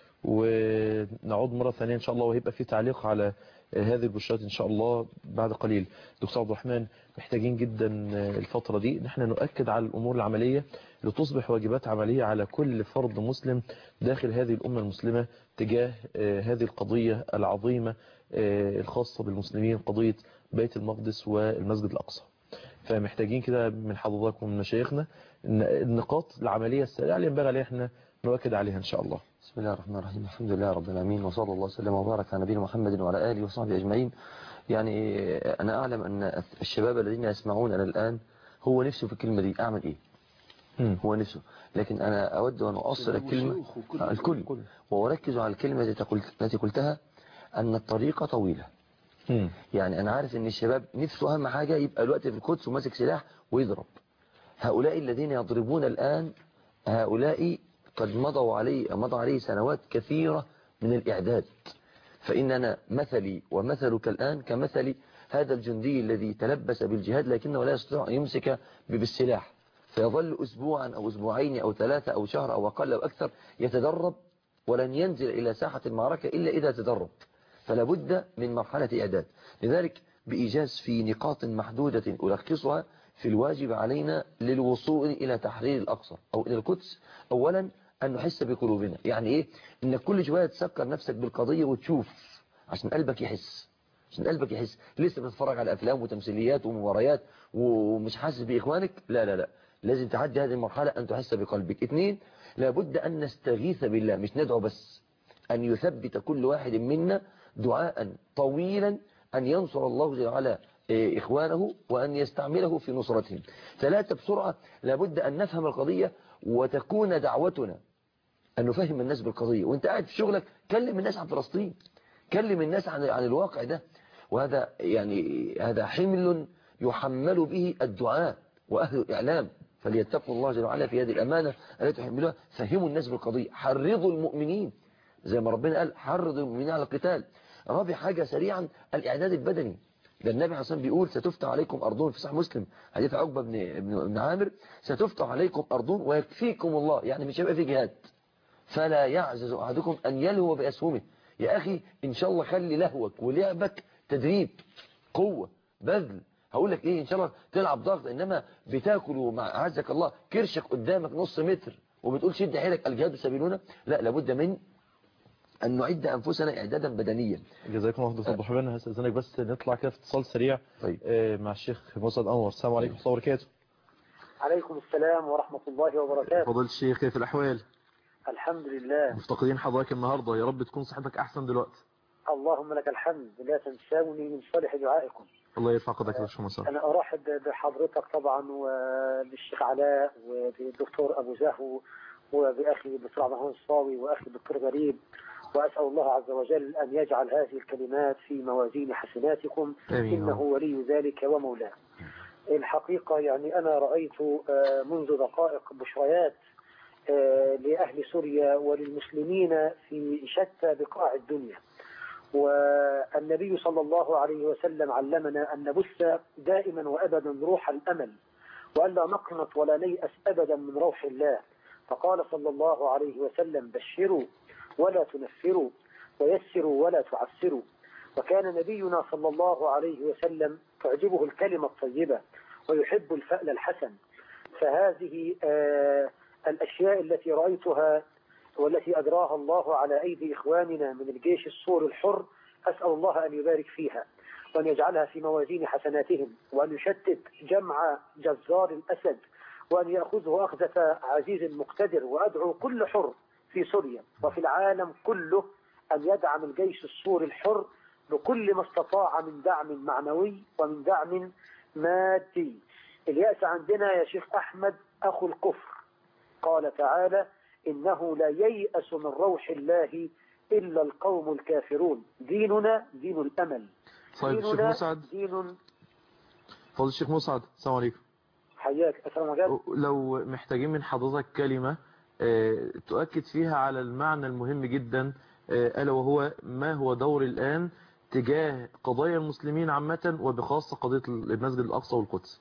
ونعود مرة ثانية إن شاء الله وهيبقى في تعليق على آه، هذه البشرات إن شاء الله بعد قليل دكتور عبد الرحمن محتاجين جدا آه، الفترة دي إن احنا نؤكد على الأمور العملية لتصبح واجبات عملية على كل فرد مسلم داخل هذه الأمة المسلمة تجاه آه، هذه القضية العظيمة آه، الخاصة بالمسلمين قضية بيت المقدس والمسجد الأقصى فمحتاجين كده من حضراتكم ومن مشايخنا إن النقاط العملية السريعة اللي ينبغي عليها احنا نؤكد عليها إن شاء الله بسم الله الرحمن الرحيم الحمد لله رب العالمين وصلى الله وسلم وبارك على نبينا محمد وعلى آله وصحبه أجمعين يعني أنا أعلم أن الشباب الذين يسمعوننا الآن هو نفسه في الكلمة دي أعمل إيه مم. هو نفسه لكن أنا أود أن أؤصل الكلمة والشيوخ وكل- آه، الكل وأركز على الكلمة التي قلت- التي قلتها أن الطريقة طويلة مم. يعني أنا عارف أن الشباب نفسه أهم حاجة يبقى الوقت في القدس وماسك سلاح ويضرب هؤلاء الذين يضربون الآن هؤلاء قد مضوا عليه مضى عليه سنوات كثيرة من الإعداد فإننا مثلي ومثلك الآن كمثل هذا الجندي الذي تلبس بالجهاد لكنه لا يستطيع أن يمسك بالسلاح فيظل أسبوعا أو أسبوعين أو ثلاثة أو شهر أو أقل أو أكثر يتدرب ولن ينزل إلى ساحة المعركة إلا إذا تدرب فلا بد من مرحلة إعداد لذلك بإيجاز في نقاط محدودة ألخصها في الواجب علينا للوصول إلى تحرير الأقصى أو إلى القدس أولا أن نحس بقلوبنا يعني إيه إنك كل شوية تسكر نفسك بالقضية وتشوف عشان قلبك يحس عشان قلبك يحس لسه بتتفرج على أفلام وتمثيليات ومباريات ومش حاسس بإخوانك لا لا لا لازم تعدي هذه المرحلة أن تحس بقلبك اثنين لابد أن نستغيث بالله مش ندعو بس أن يثبت كل واحد منا دعاء طويلا أن ينصر الله جل وعلا إيه، إخوانه وأن يستعمله في نصرتهم ثلاثة بسرعة لابد أن نفهم القضية وتكون دعوتنا أن نفهم الناس بالقضية وانت قاعد في شغلك كلم الناس عن فلسطين كلم الناس عن عن الواقع ده وهذا يعني هذا حمل يحمل به الدعاء وأهل الإعلام فليتقوا الله جل وعلا في هذه الأمانة التي تحملها فهموا الناس بالقضية حرضوا المؤمنين زي ما ربنا قال حرضوا المؤمنين على القتال رابع حاجة سريعا الإعداد البدني ده النبي عليه الصلاة والسلام بيقول ستفتح عليكم أرضون في صحيح مسلم حديث عقبة بن, بن, بن عامر ستفتح عليكم أرضون ويكفيكم الله يعني مش هيبقى في جهاد فلا يعجز أحدكم أن يلهو بأسهمه يا أخي إن شاء الله خلي لهوك ولعبك تدريب قوة بذل هقول لك إيه إن شاء الله تلعب ضغط إنما بتاكل ومع عزك الله كرشك قدامك نص متر وبتقول شد حيلك الجهاد سبيلنا لا لابد من أن نعد أنفسنا إعدادا بدنيا جزاكم الله خير دكتور حبيبنا هستأذنك بس نطلع كده في اتصال سريع طيب. آه، مع الشيخ مسعد أنور السلام عليكم ورحمة الله وبركاته عليكم السلام ورحمة الله وبركاته فضل الشيخ كيف الأحوال الحمد لله مفتقدين حضرتك النهاردة يا رب تكون صحتك أحسن دلوقتي اللهم لك الحمد لا تنسوني من صالح دعائكم الله يرفع قدرك يا شيخ مسعد أنا أرحب بحضرتك طبعا وبالشيخ علاء وبالدكتور أبو زهو وبأخي الدكتور عبد الرحمن الصاوي وأخي الدكتور غريب وأسأل الله عز وجل أن يجعل هذه الكلمات في موازين حسناتكم آمين. إنه ولي ذلك ومولاه الحقيقة يعني أنا رأيت آه، منذ دقائق بشريات آه، لأهل سوريا وللمسلمين في شتى بقاع الدنيا والنبي صلى الله عليه وسلم علمنا أن نبث دائما وأبدا روح الأمل وألا نقنط ولا نيأس أبدا من روح الله فقال صلى الله عليه وسلم بشروا ولا تنفروا ويسروا ولا تعسروا وكان نبينا صلى الله عليه وسلم تعجبه الكلمة الطيبة ويحب الفأل الحسن فهذه آه الأشياء التي رأيتها والتي أجراها الله على أيدي إخواننا من الجيش السوري الحر أسأل الله أن يبارك فيها وأن يجعلها في موازين حسناتهم وأن يشتت جمع جزار الأسد وأن يأخذه أخذة عزيز مقتدر وأدعو كل حر في سوريا وفي العالم كله أن يدعم الجيش السوري الحر بكل ما استطاع من دعم معنوي ومن دعم مادي اليأس عندنا يا شيخ أحمد أخو الكفر قال تعالى إنه لا ييأس من روح الله إلا القوم الكافرون ديننا دين الأمل طيب الشيخ ديننا مسعد دين فضل الشيخ مسعد السلام عليكم حياك السلام عليكم لو محتاجين من حضرتك كلمة آه، تؤكد فيها على المعنى المهم جدا آه، ألا وهو ما هو دور الآن تجاه قضايا المسلمين عامة وبخاصة قضية المسجد الأقصى والقدس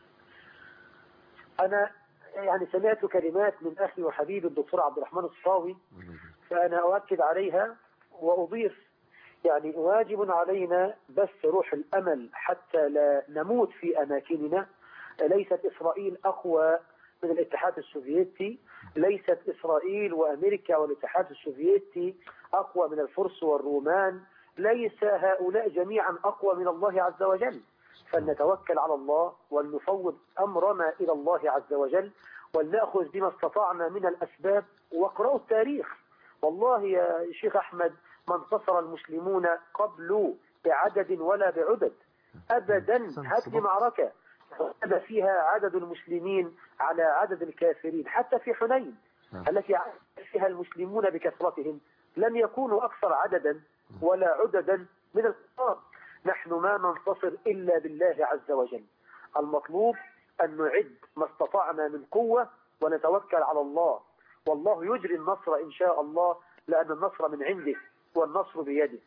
أنا يعني سمعت كلمات من أخي وحبيبي الدكتور عبد الرحمن الصاوي فأنا أؤكد عليها وأضيف يعني واجب علينا بث روح الأمل حتى لا نموت في أماكننا ليست إسرائيل أقوى من الاتحاد السوفيتي ليست إسرائيل وأمريكا والاتحاد السوفيتي أقوى من الفرس والرومان ليس هؤلاء جميعا أقوى من الله عز وجل فلنتوكل على الله ولنفوض أمرنا إلى الله عز وجل ولنأخذ بما استطعنا من الأسباب واقرأوا التاريخ والله يا شيخ أحمد ما انتصر المسلمون قبل بعدد ولا بعدد أبدا أحسنت، هات لي صدقت. معركة غلب فيها عدد المسلمين على عدد الكافرين حتى في حنين التي عاد فيها المسلمون بكثرتهم لم يكونوا أكثر عددا ولا عددا من الكفار نحن ما ننتصر إلا بالله عز وجل المطلوب أن نعد ما استطعنا من قوة ونتوكل على الله والله يجري النصر إن شاء الله لأن النصر من عنده والنصر بيده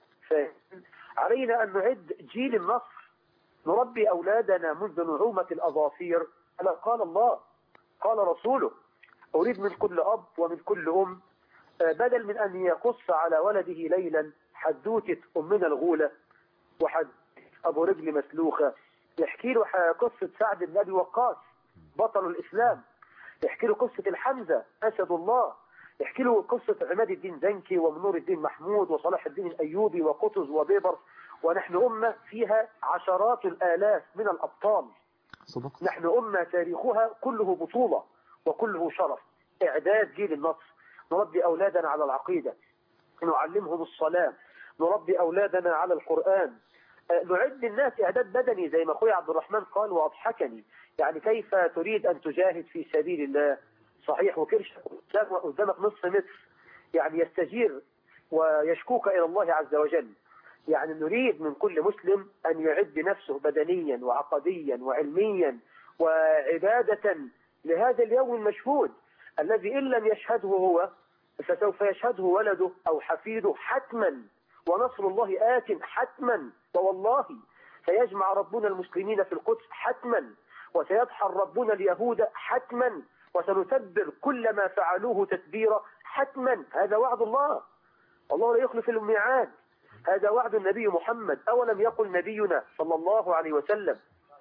فعلينا أن نعد جيل النصر نربي أولادنا منذ نعومة الأظافير ألا قال الله قال رسوله أريد من كل أب ومن كل أم آه، بدل من أن يقص على ولده ليلا حدوتة أمنا الغولة وحد أبو رجل مسلوخة يحكي له ح- قصة سعد بن أبي وقاص بطل الإسلام يحكي له قصة الحمزة أسد الله يحكي له قصة عماد الدين زنكي ومنور الدين محمود وصلاح الدين الأيوبي وقطز وبيبر ونحن أمة فيها عشرات الآلاف من الأبطال صدقت نحن أمة تاريخها كله بطولة وكله شرف إعداد جيل النصر نربي أولادنا على العقيدة نعلمهم الصلاة نربي أولادنا على القرآن آه، نعد الناس إعداد بدني زي ما أخوي عبد الرحمن قال وأضحكني يعني كيف تريد أن تجاهد في سبيل الله صحيح وكرش قدام- قدامك نصف متر يعني يستجير ويشكوك إلى الله عز وجل يعني نريد من كل مسلم أن يعد نفسه بدنيا وعقديا وعلميا وعبادة لهذا اليوم المشهود الذي إن لم يشهده هو فسوف يشهده ولده أو حفيده حتما ونصر الله آت حتما ووالله سيجمع ربنا المسلمين في القدس حتما وسيدحر ربنا اليهود حتما وسنتبر كل ما فعلوه تتبيرا حتما هذا وعد الله الله لا يخلف الميعاد هذا وعد النبي محمد أولم يقل نبينا صلى الله عليه وسلم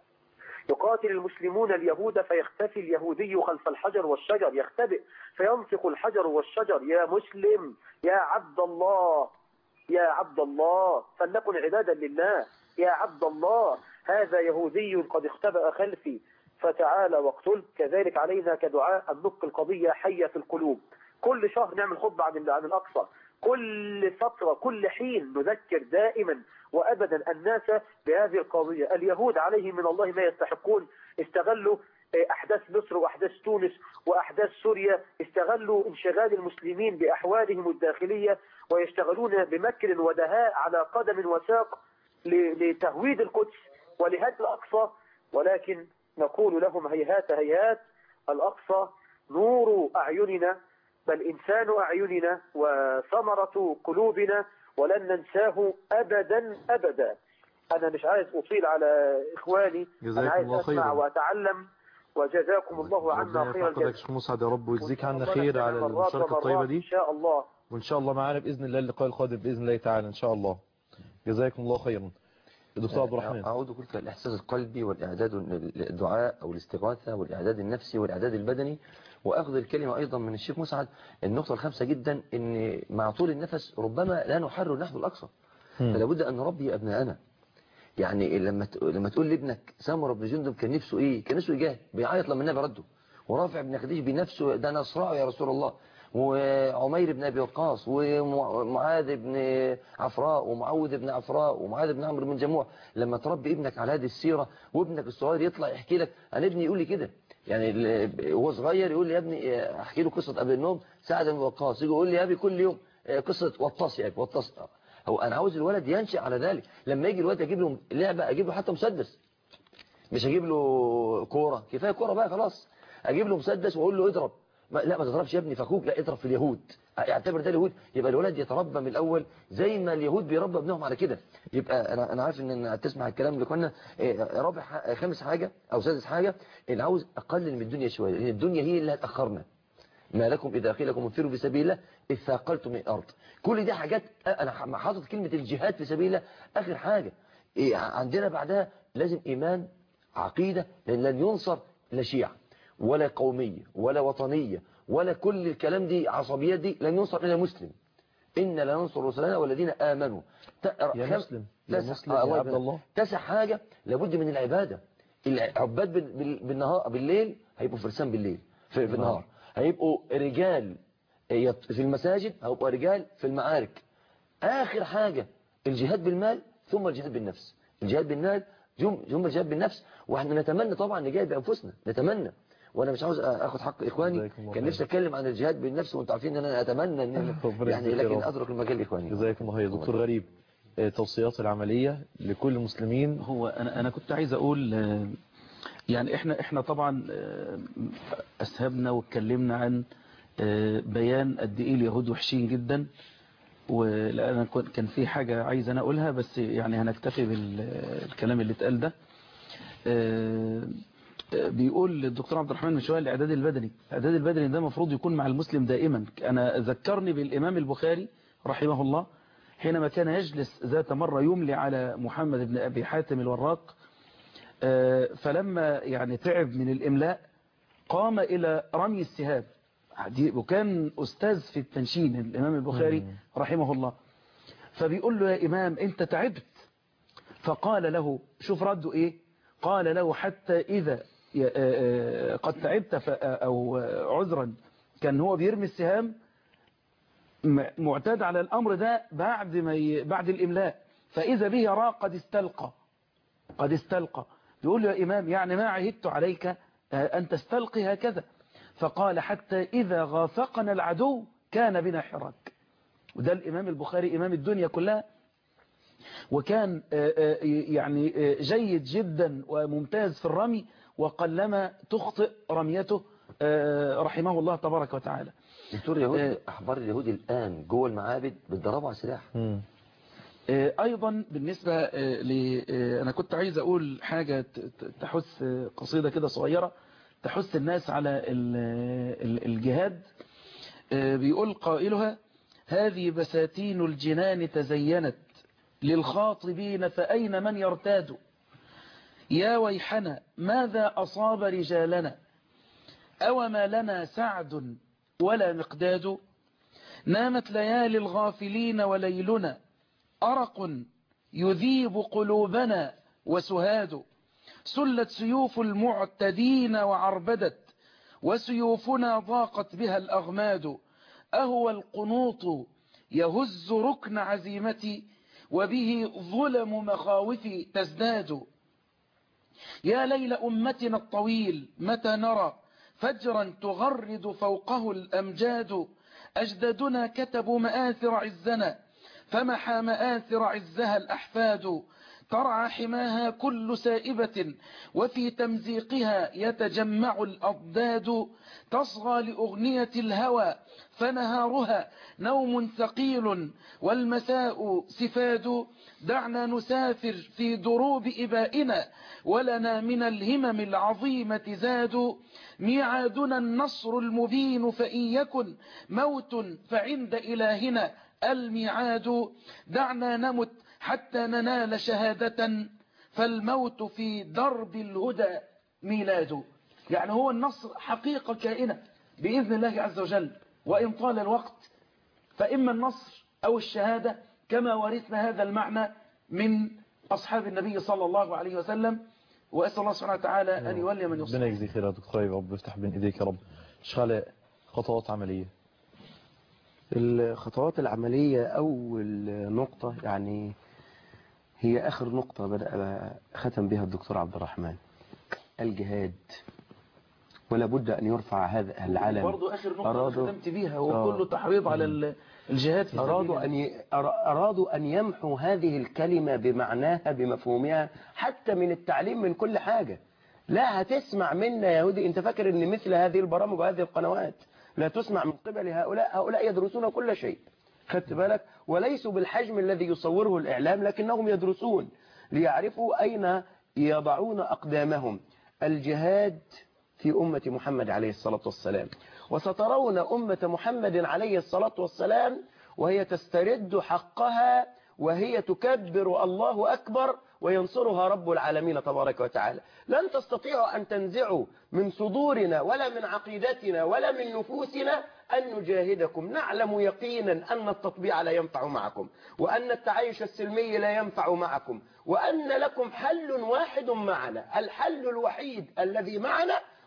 يقاتل المسلمون اليهود فيختفي اليهودي خلف الحجر والشجر يختبئ فينطق الحجر والشجر يا مسلم يا عبد الله يا عبد الله فلنكن عبادا لله يا عبد الله هذا يهودي قد اختبأ خلفي فتعالى واقتل كذلك علينا كدعاء أن نبقي القضية حية في القلوب كل شهر نعمل خطبة عن عن الأقصى كل فترة كل حين نذكر دائما وأبدا الناس بهذه القضية اليهود عليهم من الله ما يستحقون استغلوا أحداث مصر وأحداث تونس وأحداث سوريا استغلوا انشغال المسلمين بأحوالهم الداخلية ويشتغلون بمكر ودهاء على قدم وساق ل- لتهويد القدس ولهدم الأقصى ولكن نقول لهم هيهات هيهات الأقصى نور أعيننا بل إنسان أعيننا وثمرة قلوبنا ولن ننساه أبدا أبدا أنا مش عايز أطيل على إخواني جزاكم أنا عايز الله أسمع خيرا. وأتعلم وجزاكم الله عنا ربنا خير يرفع قدرك يا الجزاء شيخ مسعد يا رب ويجزيك عنا ربنا خير سمع على مرات المشاركة ومرات الطيبة إن دي شاء الله وإن شاء الله معانا بإذن الله اللقاء القادم بإذن الله تعالى إن شاء الله جزاكم الله خيرا الدكتور عبد الرحمن أعود قلت الإحساس القلبي والإعداد الدعاء أو الاستغاثة والإعداد النفسي والإعداد البدني وأخذ الكلمة أيضا من الشيخ مسعد النقطة الخامسة جدا أن مع طول النفس ربما لا نحرر نحو الأقصى مم. فلا بد أن نربي أبناءنا يعني لما ت- لما تقول لابنك سامر بن جندب كان نفسه إيه كان نفسه يجاهد بيعيط لما النبي رده ورافع بن خديج بنفسه ده أنا أسرعه يا رسول الله وعمير بن أبي وقاص ومعاذ بن عفراء ومعوذ بن عفراء ومعاذ بن عمرو بن جموع لما تربي ابنك على هذه السيرة وابنك الصغير يطلع يحكي لك أنا ابني يقول لي كده يعني ال- وهو صغير يقول لي يا ابني احكي له قصة قبل النوم سعد بن وقاص يجي يقول لي يا ابي كل يوم قصة وطاس يا ابي وطاس هو انا عاوز الولد ينشأ على ذلك لما يجي الولد اجيب له لعبة اجيب له حتى مسدس مش اجيب له كورة كفاية كورة بقى خلاص اجيب له مسدس واقول له اضرب ما لا ما تضربش يا ابني في اخوك لا اضرب في اليهود اعتبر ده اليهود يبقى الولد يتربى من الاول زي ما اليهود بيربى ابنهم على كده يبقى انا انا عارف ان أنا تسمع الكلام اللي كنا إيه، رابع ح- خامس حاجه او سادس حاجه اللي عاوز اقلل من الدنيا شويه لان الدنيا هي اللي هتاخرنا ما لكم إذا قيل لكم انفروا في سبيل الله إذ ثاقلتم من الأرض كل دي حاجات أنا ح- حاطط كلمة الجهاد في سبيل الله آخر حاجة إيه عندنا بعدها لازم إيمان عقيدة لأن لن ينصر لا شيعة ولا قومية ولا وطنية ولا كل الكلام دي عصبيات دي لن ينصر إلا مسلم إن لننصر رسلنا والذين آمنوا ت- يا خم- مسلم يا تسع- مسلم آه، يا الله عبد يبارك. الله تسع حاجة لابد من العبادة العباد بال- بال- بالنهار بالليل هيبقوا فرسان بالليل في, في النهار هيبقوا رجال يط- في المساجد هيبقوا رجال في المعارك آخر حاجة الجهاد بالمال ثم الجهاد بالنفس الجهاد بالمال جم جم الجهاد بالنفس واحنا نتمنى طبعا نجاهد بانفسنا نتمنى وانا مش عاوز اخد حق اخواني جزاكم الله كان خير. نفسي اتكلم عن الجهاد بالنفس وانتم عارفين ان انا اتمنى ان ربنا يعني يجزيك يا لكن رب. اترك المجال لاخواني جزاكم الله خير دكتور غريب آه، توصيات العملية لكل المسلمين هو انا انا كنت عايز اقول آه، يعني احنا احنا طبعا آه، اسهبنا واتكلمنا عن آه، بيان قد ايه اليهود وحشين جدا ولان أنا كنت- كان في حاجه عايز انا اقولها بس يعني هنكتفي بالكلام اللي اتقال ده آه، آه، بيقول الدكتور عبد الرحمن من شويه الاعداد البدني الاعداد البدني ده المفروض يكون مع المسلم دائما انا ذكرني بالامام البخاري رحمه الله حينما كان يجلس ذات مرة يملي على محمد بن أبي حاتم الوراق آه، فلما يعني تعب من الإملاء قام إلى رمي السهام دي- وكان أستاذ في التنشين الإمام البخاري رحمه الله فبيقول له يا إمام أنت تعبت فقال له شوف رده إيه قال له حتى إذا ي- آه، آه، قد تعبت ف- أو آه، عذرا كان هو بيرمي السهام م- معتاد على الأمر ده بعد ما ي... بعد الإملاء فإذا به يرى قد استلقى قد استلقى يقول له يا إمام يعني ما عهدت عليك آه، أن تستلقي هكذا فقال حتى إذا غافقنا العدو كان بنا حراك وده الإمام البخاري إمام الدنيا كلها وكان آه، آه، يعني آه، جيد جدا وممتاز في الرمي وقلما تخطئ رميته آه، رحمه الله تبارك وتعالى دكتور يهود آه. احبار اليهود الان جوه المعابد بتدربوا على السلاح مم. آه، ايضا بالنسبة آه، ل آه، انا كنت عايز اقول حاجة ت- ت- تحث آه، قصيدة كده صغيرة تحث الناس على ال- ال- الجهاد آه، بيقول قائلها هذه بساتين الجنان تزينت للخاطبين فأين من يرتاد يا ويحنا ماذا أصاب رجالنا أوما لنا سعد ولا مقداد نامت ليالي الغافلين وليلنا أرق يذيب قلوبنا وسهاد سلت سيوف المعتدين وعربدت وسيوفنا ضاقت بها الأغماد أهو القنوط يهز ركن عزيمتي وبه ظلم مخاوفي تزداد يا ليل أمتنا الطويل متى نرى فجرا تغرد فوقه الأمجاد أجدادنا كتبوا مآثر عزنا فمحى مآثر عزها الأحفاد ترعى حماها كل سائبة وفي تمزيقها يتجمع الأضداد تصغى لأغنية الهوى فنهارها نوم ثقيل والمساء سفاد دعنا نسافر في دروب إبائنا ولنا من الهمم العظيمة زاد ميعادنا النصر المبين فإن يكن موت فعند إلهنا الميعاد دعنا نمت حتى ننال شهادة فالموت في درب الهدى ميلاد يعني هو النصر حقيقة كائنة بإذن الله عز وجل وإن طال الوقت فإما النصر أو الشهادة كما ورثنا هذا المعنى من أصحاب النبي صلى الله عليه وسلم وأسأل الله سبحانه وتعالى أن يولي من ربنا يصلح يجزيك خير يا دكتور يا رب يفتح بين ايديك يا رب شغالة خطوات عملية الخطوات العملية أول نقطة يعني هي آخر نقطة بدأ ختم بها الدكتور عبد الرحمن الجهاد ولا بد أن يرفع هذا العلم برضو آخر نقطة أرادوا- ختمت بيها هو آه. كله تحريض على ال- الجهاد في سبيل أرادوا أن ي... أر- أرادوا أن يمحوا هذه الكلمة بمعناها بمفهومها حتى من التعليم من كل حاجة لا هتسمع منا يا يهودي أنت فاكر أن مثل هذه البرامج وهذه القنوات لا تسمع من قبل هؤلاء هؤلاء يدرسون كل شيء خدت بالك وليسوا بالحجم الذي يصوره الإعلام لكنهم يدرسون ليعرفوا أين يضعون أقدامهم الجهاد في أمة محمد عليه الصلاة والسلام وسترون أمة محمد عليه الصلاة والسلام وهي تسترد حقها وهي تكبر الله أكبر وينصرها رب العالمين تبارك وتعالى لن تستطيعوا أن تنزعوا من صدورنا ولا من عقيدتنا ولا من نفوسنا أن نجاهدكم نعلم يقينا أن التطبيع لا ينفع معكم وأن التعايش السلمي لا ينفع معكم وأن لكم حل واحد معنا الحل الوحيد الذي معنا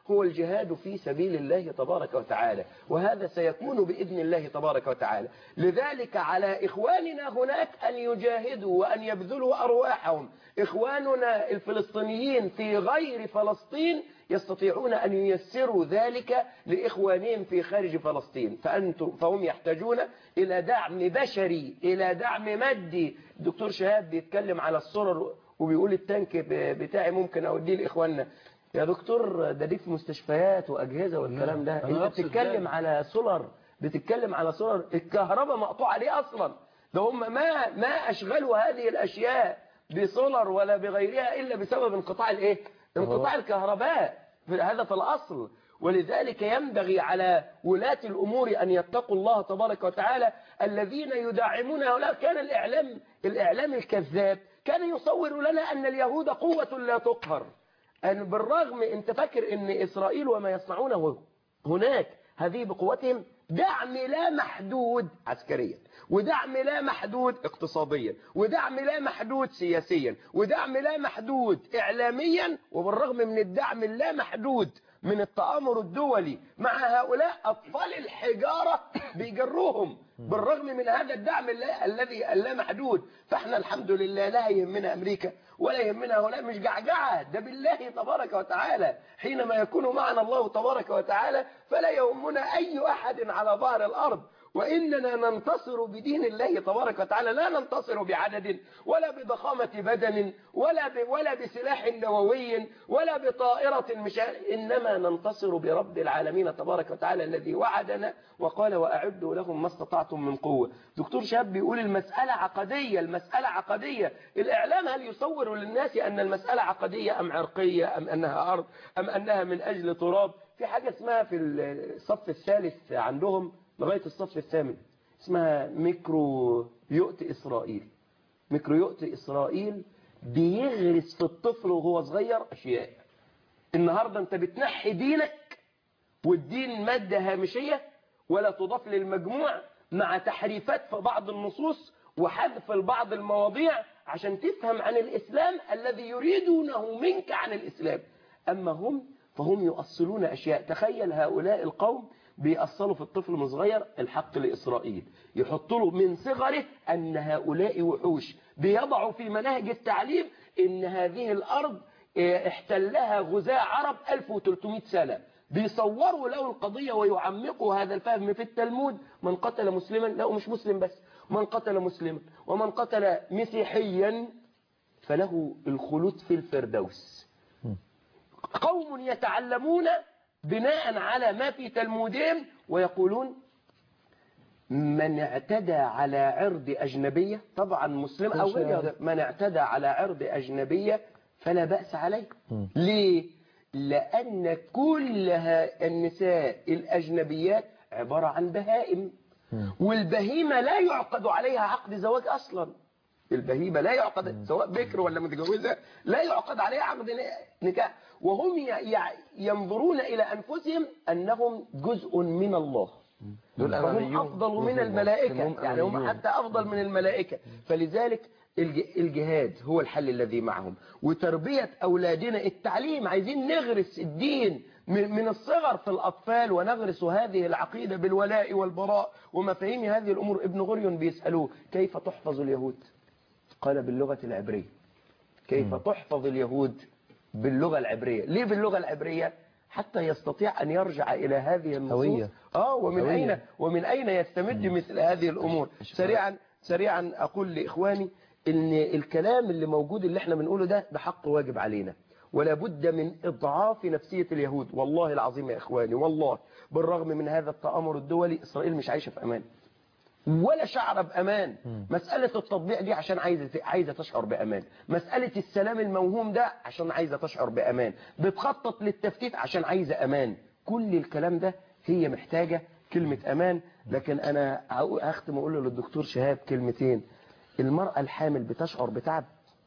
هو الجهاد في سبيل الله تبارك وتعالى وهذا سيكون بإذن الله تبارك وتعالى لذلك على إخواننا هناك أن يجاهدوا وأن يبذلوا أرواحهم إخواننا الفلسطينيين في غير فلسطين يستطيعون أن ييسروا ذلك لإخوانهم في خارج فلسطين فأنتم فهم يحتاجون إلى دعم بشري إلى دعم مادي الدكتور شهاب بيتكلم على الصرر وبيقول التانك ب- بتاعي ممكن أوديه لإخواننا يا دكتور ده دي في مستشفيات وأجهزة والكلام ده أنا أنت أقصد بتتكلم ذلك. على سولر بتتكلم على سولر الكهرباء مقطوعة ليه أصلا ده هم ما ما أشغلوا هذه الأشياء بسولر ولا بغيرها إلا بسبب انقطاع الإيه انقطاع الكهرباء في- هذا في الأصل ولذلك ينبغي على ولاة الأمور أن يتقوا الله تبارك وتعالى الذين يدعمون هؤلاء كان الإعلام الإعلام الكذاب كان يصور لنا أن اليهود قوة لا تقهر أن بالرغم أنت فاكر أن إسرائيل وما يصنعونه هناك هذه بقوتهم دعم لا محدود عسكريا ودعم لا محدود اقتصاديا ودعم لا محدود سياسيا ودعم لا محدود إعلاميا وبالرغم من الدعم اللا محدود من التآمر الدولي مع هؤلاء أطفال الحجارة بيجروهم بالرغم من هذا الدعم اللا- الذي اللا محدود فاحنا الحمد لله لا يهمنا أمريكا ولا يهمنا هؤلاء مش جعجعة ده بالله تبارك وتعالى حينما يكون معنا الله تبارك وتعالى فلا يهمنا أي أحد على ظهر الأرض وإننا ننتصر بدين الله تبارك وتعالى لا ننتصر بعدد ولا بضخامة بدن ولا ب ولا بسلاح نووي ولا بطائرة مش إنما ننتصر برب العالمين تبارك وتعالى الذي وعدنا وقال وأعدوا لهم ما استطعتم من قوة دكتور شاب بيقول المسألة عقدية المسألة عقدية الإعلام هل يصور للناس أن المسألة عقدية أم عرقية أم أنها أرض أم أنها من أجل تراب في حاجة اسمها في الصف الثالث عندهم لغاية الصف الثامن اسمها ميكرو يؤت إسرائيل ميكرو يؤت إسرائيل بيغرس في الطفل وهو صغير أشياء النهاردة أنت بتنحي دينك والدين مادة هامشية ولا تضاف للمجموع مع تحريفات في بعض النصوص وحذف البعض المواضيع عشان تفهم عن الإسلام الذي يريدونه منك عن الإسلام أما هم فهم يؤصلون أشياء تخيل هؤلاء القوم بيأصلوا في الطفل من صغير الحق لإسرائيل يحطوا له من صغره أن هؤلاء وحوش بيضعوا في مناهج التعليم أن هذه الأرض اه، احتلها غزاة عرب 1300 سنة بيصوروا له القضية ويعمقوا هذا الفهم في التلمود من قتل مسلما لا مش مسلم بس من قتل مسلما ومن قتل مسيحيا فله الخلود في الفردوس قوم يتعلمون بناء على ما في تلمودهم ويقولون من اعتدى على عرض أجنبية طبعا مسلم أو غير يهودي، من اعتدى على عرض أجنبية فلا بأس عليه ليه؟ لأن كل ها- النساء الأجنبيات عبارة عن بهائم والبهيمة لا يعقد عليها عقد زواج أصلا البهيمة لا يعقد سواء بكر ولا متجوزة لا يعقد عليها عقد نكاح وهم ي- ي- ينظرون إلى أنفسهم أنهم جزء من الله دول فهم أماميون. أفضل من هم الملائكة هم يعني هم أماميون. حتى أفضل من الملائكة فلذلك الج- الجهاد هو الحل الذي معهم وتربية أولادنا التعليم عايزين نغرس الدين من من الصغر في الأطفال ونغرس هذه العقيدة بالولاء والبراء ومفاهيم هذه الأمور ابن غريون بيسألوه كيف تحفظ اليهود قال باللغة العبرية كيف تحفظ اليهود باللغة العبرية ليه باللغة العبرية حتى يستطيع أن يرجع إلى هذه النصوص هوية. آه ومن هوية. أين ومن أين يستمد مثل هذه الأمور سريعا سريعا أقول لإخواني إن الكلام اللي موجود اللي احنا بنقوله ده ده حق واجب علينا ولا بد من إضعاف نفسية اليهود والله العظيم يا إخواني والله بالرغم من هذا التآمر الدولي إسرائيل مش عايشة في أمان ولا شعر بأمان مسألة التطبيع دي عشان عايزة عايزة تشعر بأمان مسألة السلام الموهوم ده عشان عايزة تشعر بأمان بتخطط للتفتيت عشان عايزة أمان كل الكلام ده هي محتاجة كلمة أمان لكن أنا هقول- هختم أقول له للدكتور شهاب كلمتين المرأة الحامل بتشعر بتعب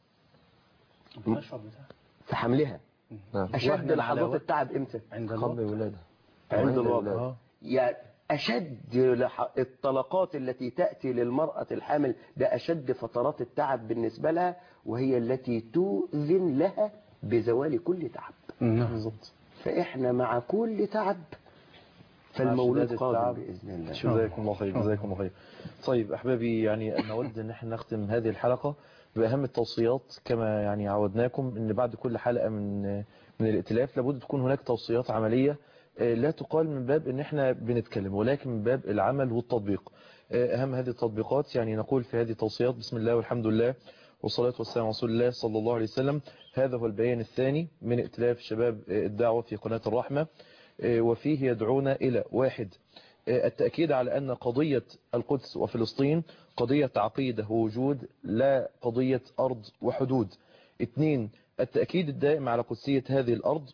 في حملها نعم. أشد وهنا على لحظات وجه. التعب إمتى عند قبل الوضع ولادة عند الوضع الولادة. يعني أشد لح- الطلقات التي تأتي للمرأة الحامل ده أشد فترات التعب بالنسبة لها وهي التي تؤذن لها بزوال كل تعب بالظبط فإحنا مع كل تعب فالمولود شداد قادم التعب. بإذن الله جزاكم الله خير جزاكم الله خير طيب أحبابي يعني نود أن احنا نختم هذه الحلقة بأهم التوصيات كما يعني عودناكم أن بعد كل حلقة من من الائتلاف لابد تكون هناك توصيات عملية آه، لا تقال من باب أن احنا بنتكلم ولكن من باب العمل والتطبيق آه، أهم هذه التطبيقات يعني نقول في هذه التوصيات بسم الله والحمد لله والصلاة والسلام على رسول الله صلى الله عليه وسلم هذا هو البيان الثاني من ائتلاف شباب آه، الدعوة في قناة الرحمة آه، وفيه يدعونا إلى واحد التأكيد على أن قضية القدس وفلسطين قضية عقيدة ووجود لا قضية أرض وحدود اثنين التأكيد الدائم على قدسية هذه الأرض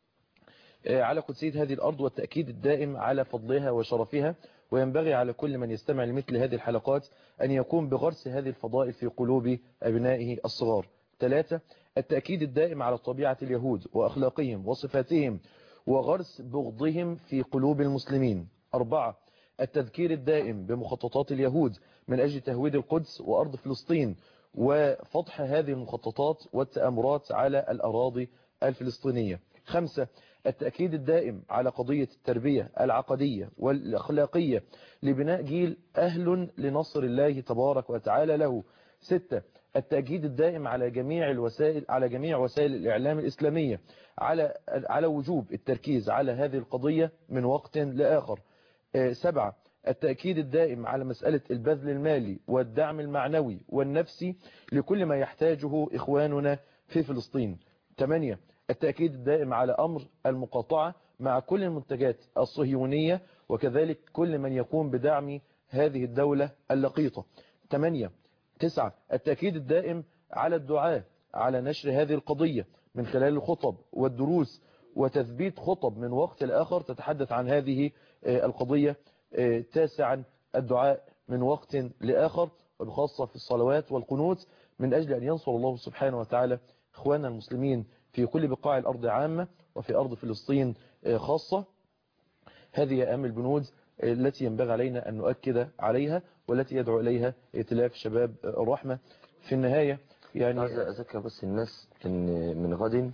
على قدسية هذه الأرض والتأكيد الدائم على فضلها وشرفها وينبغي على كل من يستمع لمثل هذه الحلقات أن يقوم بغرس هذه الفضائل في قلوب أبنائه الصغار ثلاثة التأكيد الدائم على طبيعة اليهود وأخلاقهم وصفاتهم وغرس بغضهم في قلوب المسلمين أربعة التذكير الدائم بمخططات اليهود من أجل تهويد القدس وأرض فلسطين وفضح هذه المخططات والتأمرات على الأراضي الفلسطينية خمسة التأكيد الدائم على قضية التربية العقدية والأخلاقية لبناء جيل أهل لنصر الله تبارك وتعالى له ستة التأكيد الدائم على جميع الوسائل على جميع وسائل الإعلام الإسلامية على على وجوب التركيز على هذه القضية من وقت لآخر سبعة التأكيد الدائم على مسألة البذل المالي والدعم المعنوي والنفسي لكل ما يحتاجه إخواننا في فلسطين ثمانية التأكيد الدائم على أمر المقاطعة مع كل المنتجات الصهيونية وكذلك كل من يقوم بدعم هذه الدولة اللقيطة ثمانية تسعة التأكيد الدائم على الدعاء على نشر هذه القضية من خلال الخطب والدروس وتثبيت خطب من وقت لآخر تتحدث عن هذه القضية تاسعا الدعاء من وقت لآخر وبخاصة في الصلوات والقنوت من أجل أن ينصر الله سبحانه وتعالى إخواننا المسلمين في كل بقاع الأرض عامة وفي أرض فلسطين خاصة هذه أهم البنود التي ينبغي علينا أن نؤكد عليها والتي يدعو إليها ائتلاف شباب الرحمة في النهاية يعني عايز أذكر بس الناس أن من غد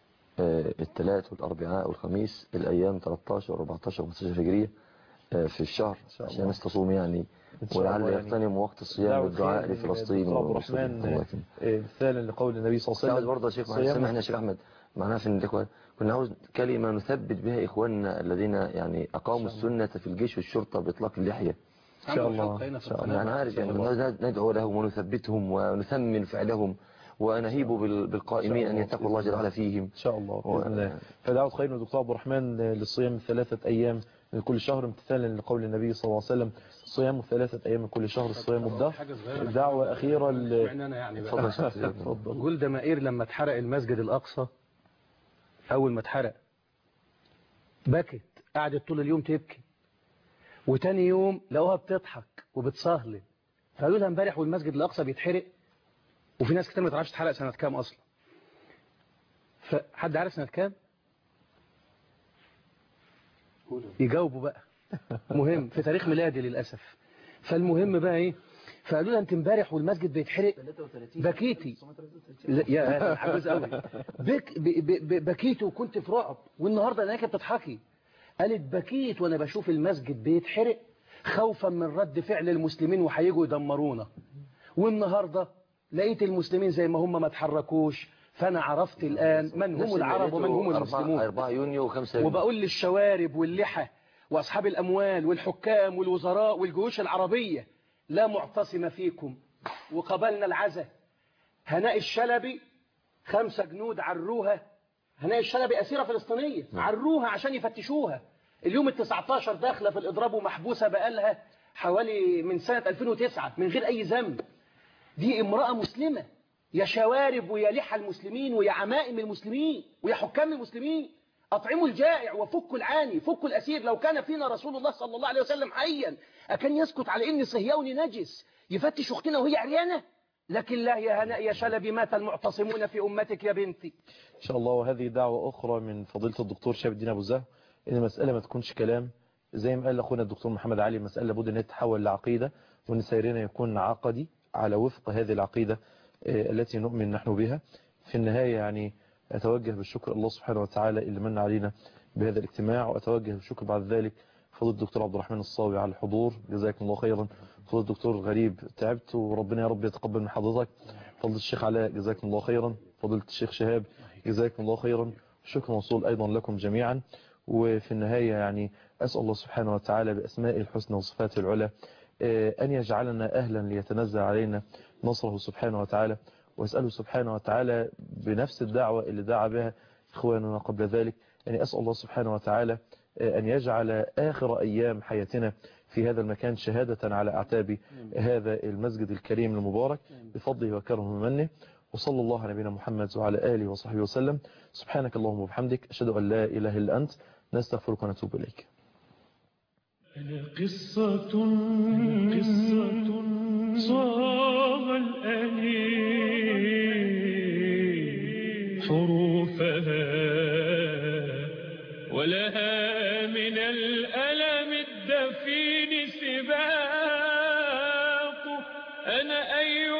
الثلاث والأربعاء والخميس الأيام 13 14 15 هجرية في الشهر عشان الناس تصوم يعني ولعل يغتنم وقت الصيام بالدعاء لفلسطين الرحمن مثالا لقول النبي صلى الله عليه وسلم برضه يا شيخ سامحنا يا شيخ أحمد معناها في الإخوة كنا عاوز كلمة نثبت بها إخواننا الذين يعني أقاموا السنة في الجيش والشرطة بإطلاق اللحية إن شاء الله إن شاء الله أنا عارف يعني ندعو لهم ونثبتهم ونثمن فعلهم ونهيب بالقائمين أن يتقوا الله جل وعلا فيهم إن شاء الله بإذن الله فدعوة خير دكتور عبد الرحمن للصيام ثلاثة أيام من كل شهر امتثالا لقول النبي صلى الله عليه وسلم صيام ثلاثة أيام من كل شهر الصيام الدهر دعوة أخيرة اتفضل جولدا مائير لما اتحرق المسجد الأقصى أول ما اتحرق بكت قعدت طول اليوم تبكي وتاني يوم لقوها بتضحك وبتصهلل فقالوا لها امبارح والمسجد الأقصى بيتحرق وفي ناس كتير ما تعرفش اتحرق سنة كام أصلا فحد عارف سنة كام يجاوبوا بقى مهم في تاريخ ميلادي للأسف فالمهم بقى ايه فقالوا لها انت امبارح والمسجد بيتحرق بكيتي يا حاجز قوي بك بكيتي وكنت في رعب والنهارده انا كانت بتضحكي قالت بكيت وانا بشوف المسجد بيتحرق خوفا من رد فعل المسلمين وهيجوا يدمرونا والنهارده لقيت المسلمين زي ما هم ما اتحركوش فأنا عرفت الآن من هم العرب ومن هم المسلمون 4 يونيو و5 يونيو وبقول للشوارب واللحى وأصحاب الأموال والحكام والوزراء والجيوش العربية لا معتصم فيكم وقبلنا العزة هناء الشلبي خمسة جنود عروها هناء الشلبي أسيرة فلسطينية عروها عشان يفتشوها اليوم ال 19 داخلة في الإضراب ومحبوسة بقالها حوالي من سنة 2009 من غير أي ذنب دي امرأة مسلمة يا شوارب ويا لحى المسلمين ويا عمائم المسلمين ويا حكام المسلمين أطعموا الجائع وفكوا العاني فكوا الأسير لو كان فينا رسول الله صلى الله عليه وسلم حيا أكان يسكت على إن صهيوني نجس يفتش أختنا وهي عريانة لكن لا يا هناء يا شلبي مات المعتصمون في أمتك يا بنتي إن شاء الله وهذه دعوة أخرى من فضيلة الدكتور شاب الدين أبو زهر إن المسألة ما تكونش كلام زي ما قال أخونا الدكتور محمد علي المسألة لابد أن تتحول لعقيدة وأن سيرنا يكون عقدي على وفق هذه العقيدة التي نؤمن نحن بها في النهاية يعني أتوجه بالشكر الله سبحانه وتعالى اللي من علينا بهذا الاجتماع وأتوجه بالشكر بعد ذلك فضل الدكتور عبد الرحمن الصاوي على الحضور جزاكم الله خيرا فضل الدكتور غريب تعبت وربنا يا رب يتقبل من حضرتك فضل الشيخ علاء جزاكم الله خيرا فضيلة الشيخ شهاب جزاكم الله خيرا شكر موصول أيضا لكم جميعا وفي النهاية يعني أسأل الله سبحانه وتعالى بأسمائه الحسنى وصفاته العلى أن يجعلنا أهلا ليتنزل علينا نصره سبحانه وتعالى وأسأله سبحانه وتعالى بنفس الدعوة اللي دعا بها إخواننا قبل ذلك يعني أسأل الله سبحانه وتعالى أن يجعل آخر أيام حياتنا في هذا المكان شهادة على أعتاب هذا المسجد الكريم المبارك بفضله وكرمه ومنه وصلى الله على نبينا محمد وعلى آله وصحبه وسلم سبحانك اللهم وبحمدك أشهد أن لا إله إلا أنت نستغفرك ونتوب إليك أنا قصة قصة صاغ الأنين حروفها ولها من الألم الدفين سباق أنا أيها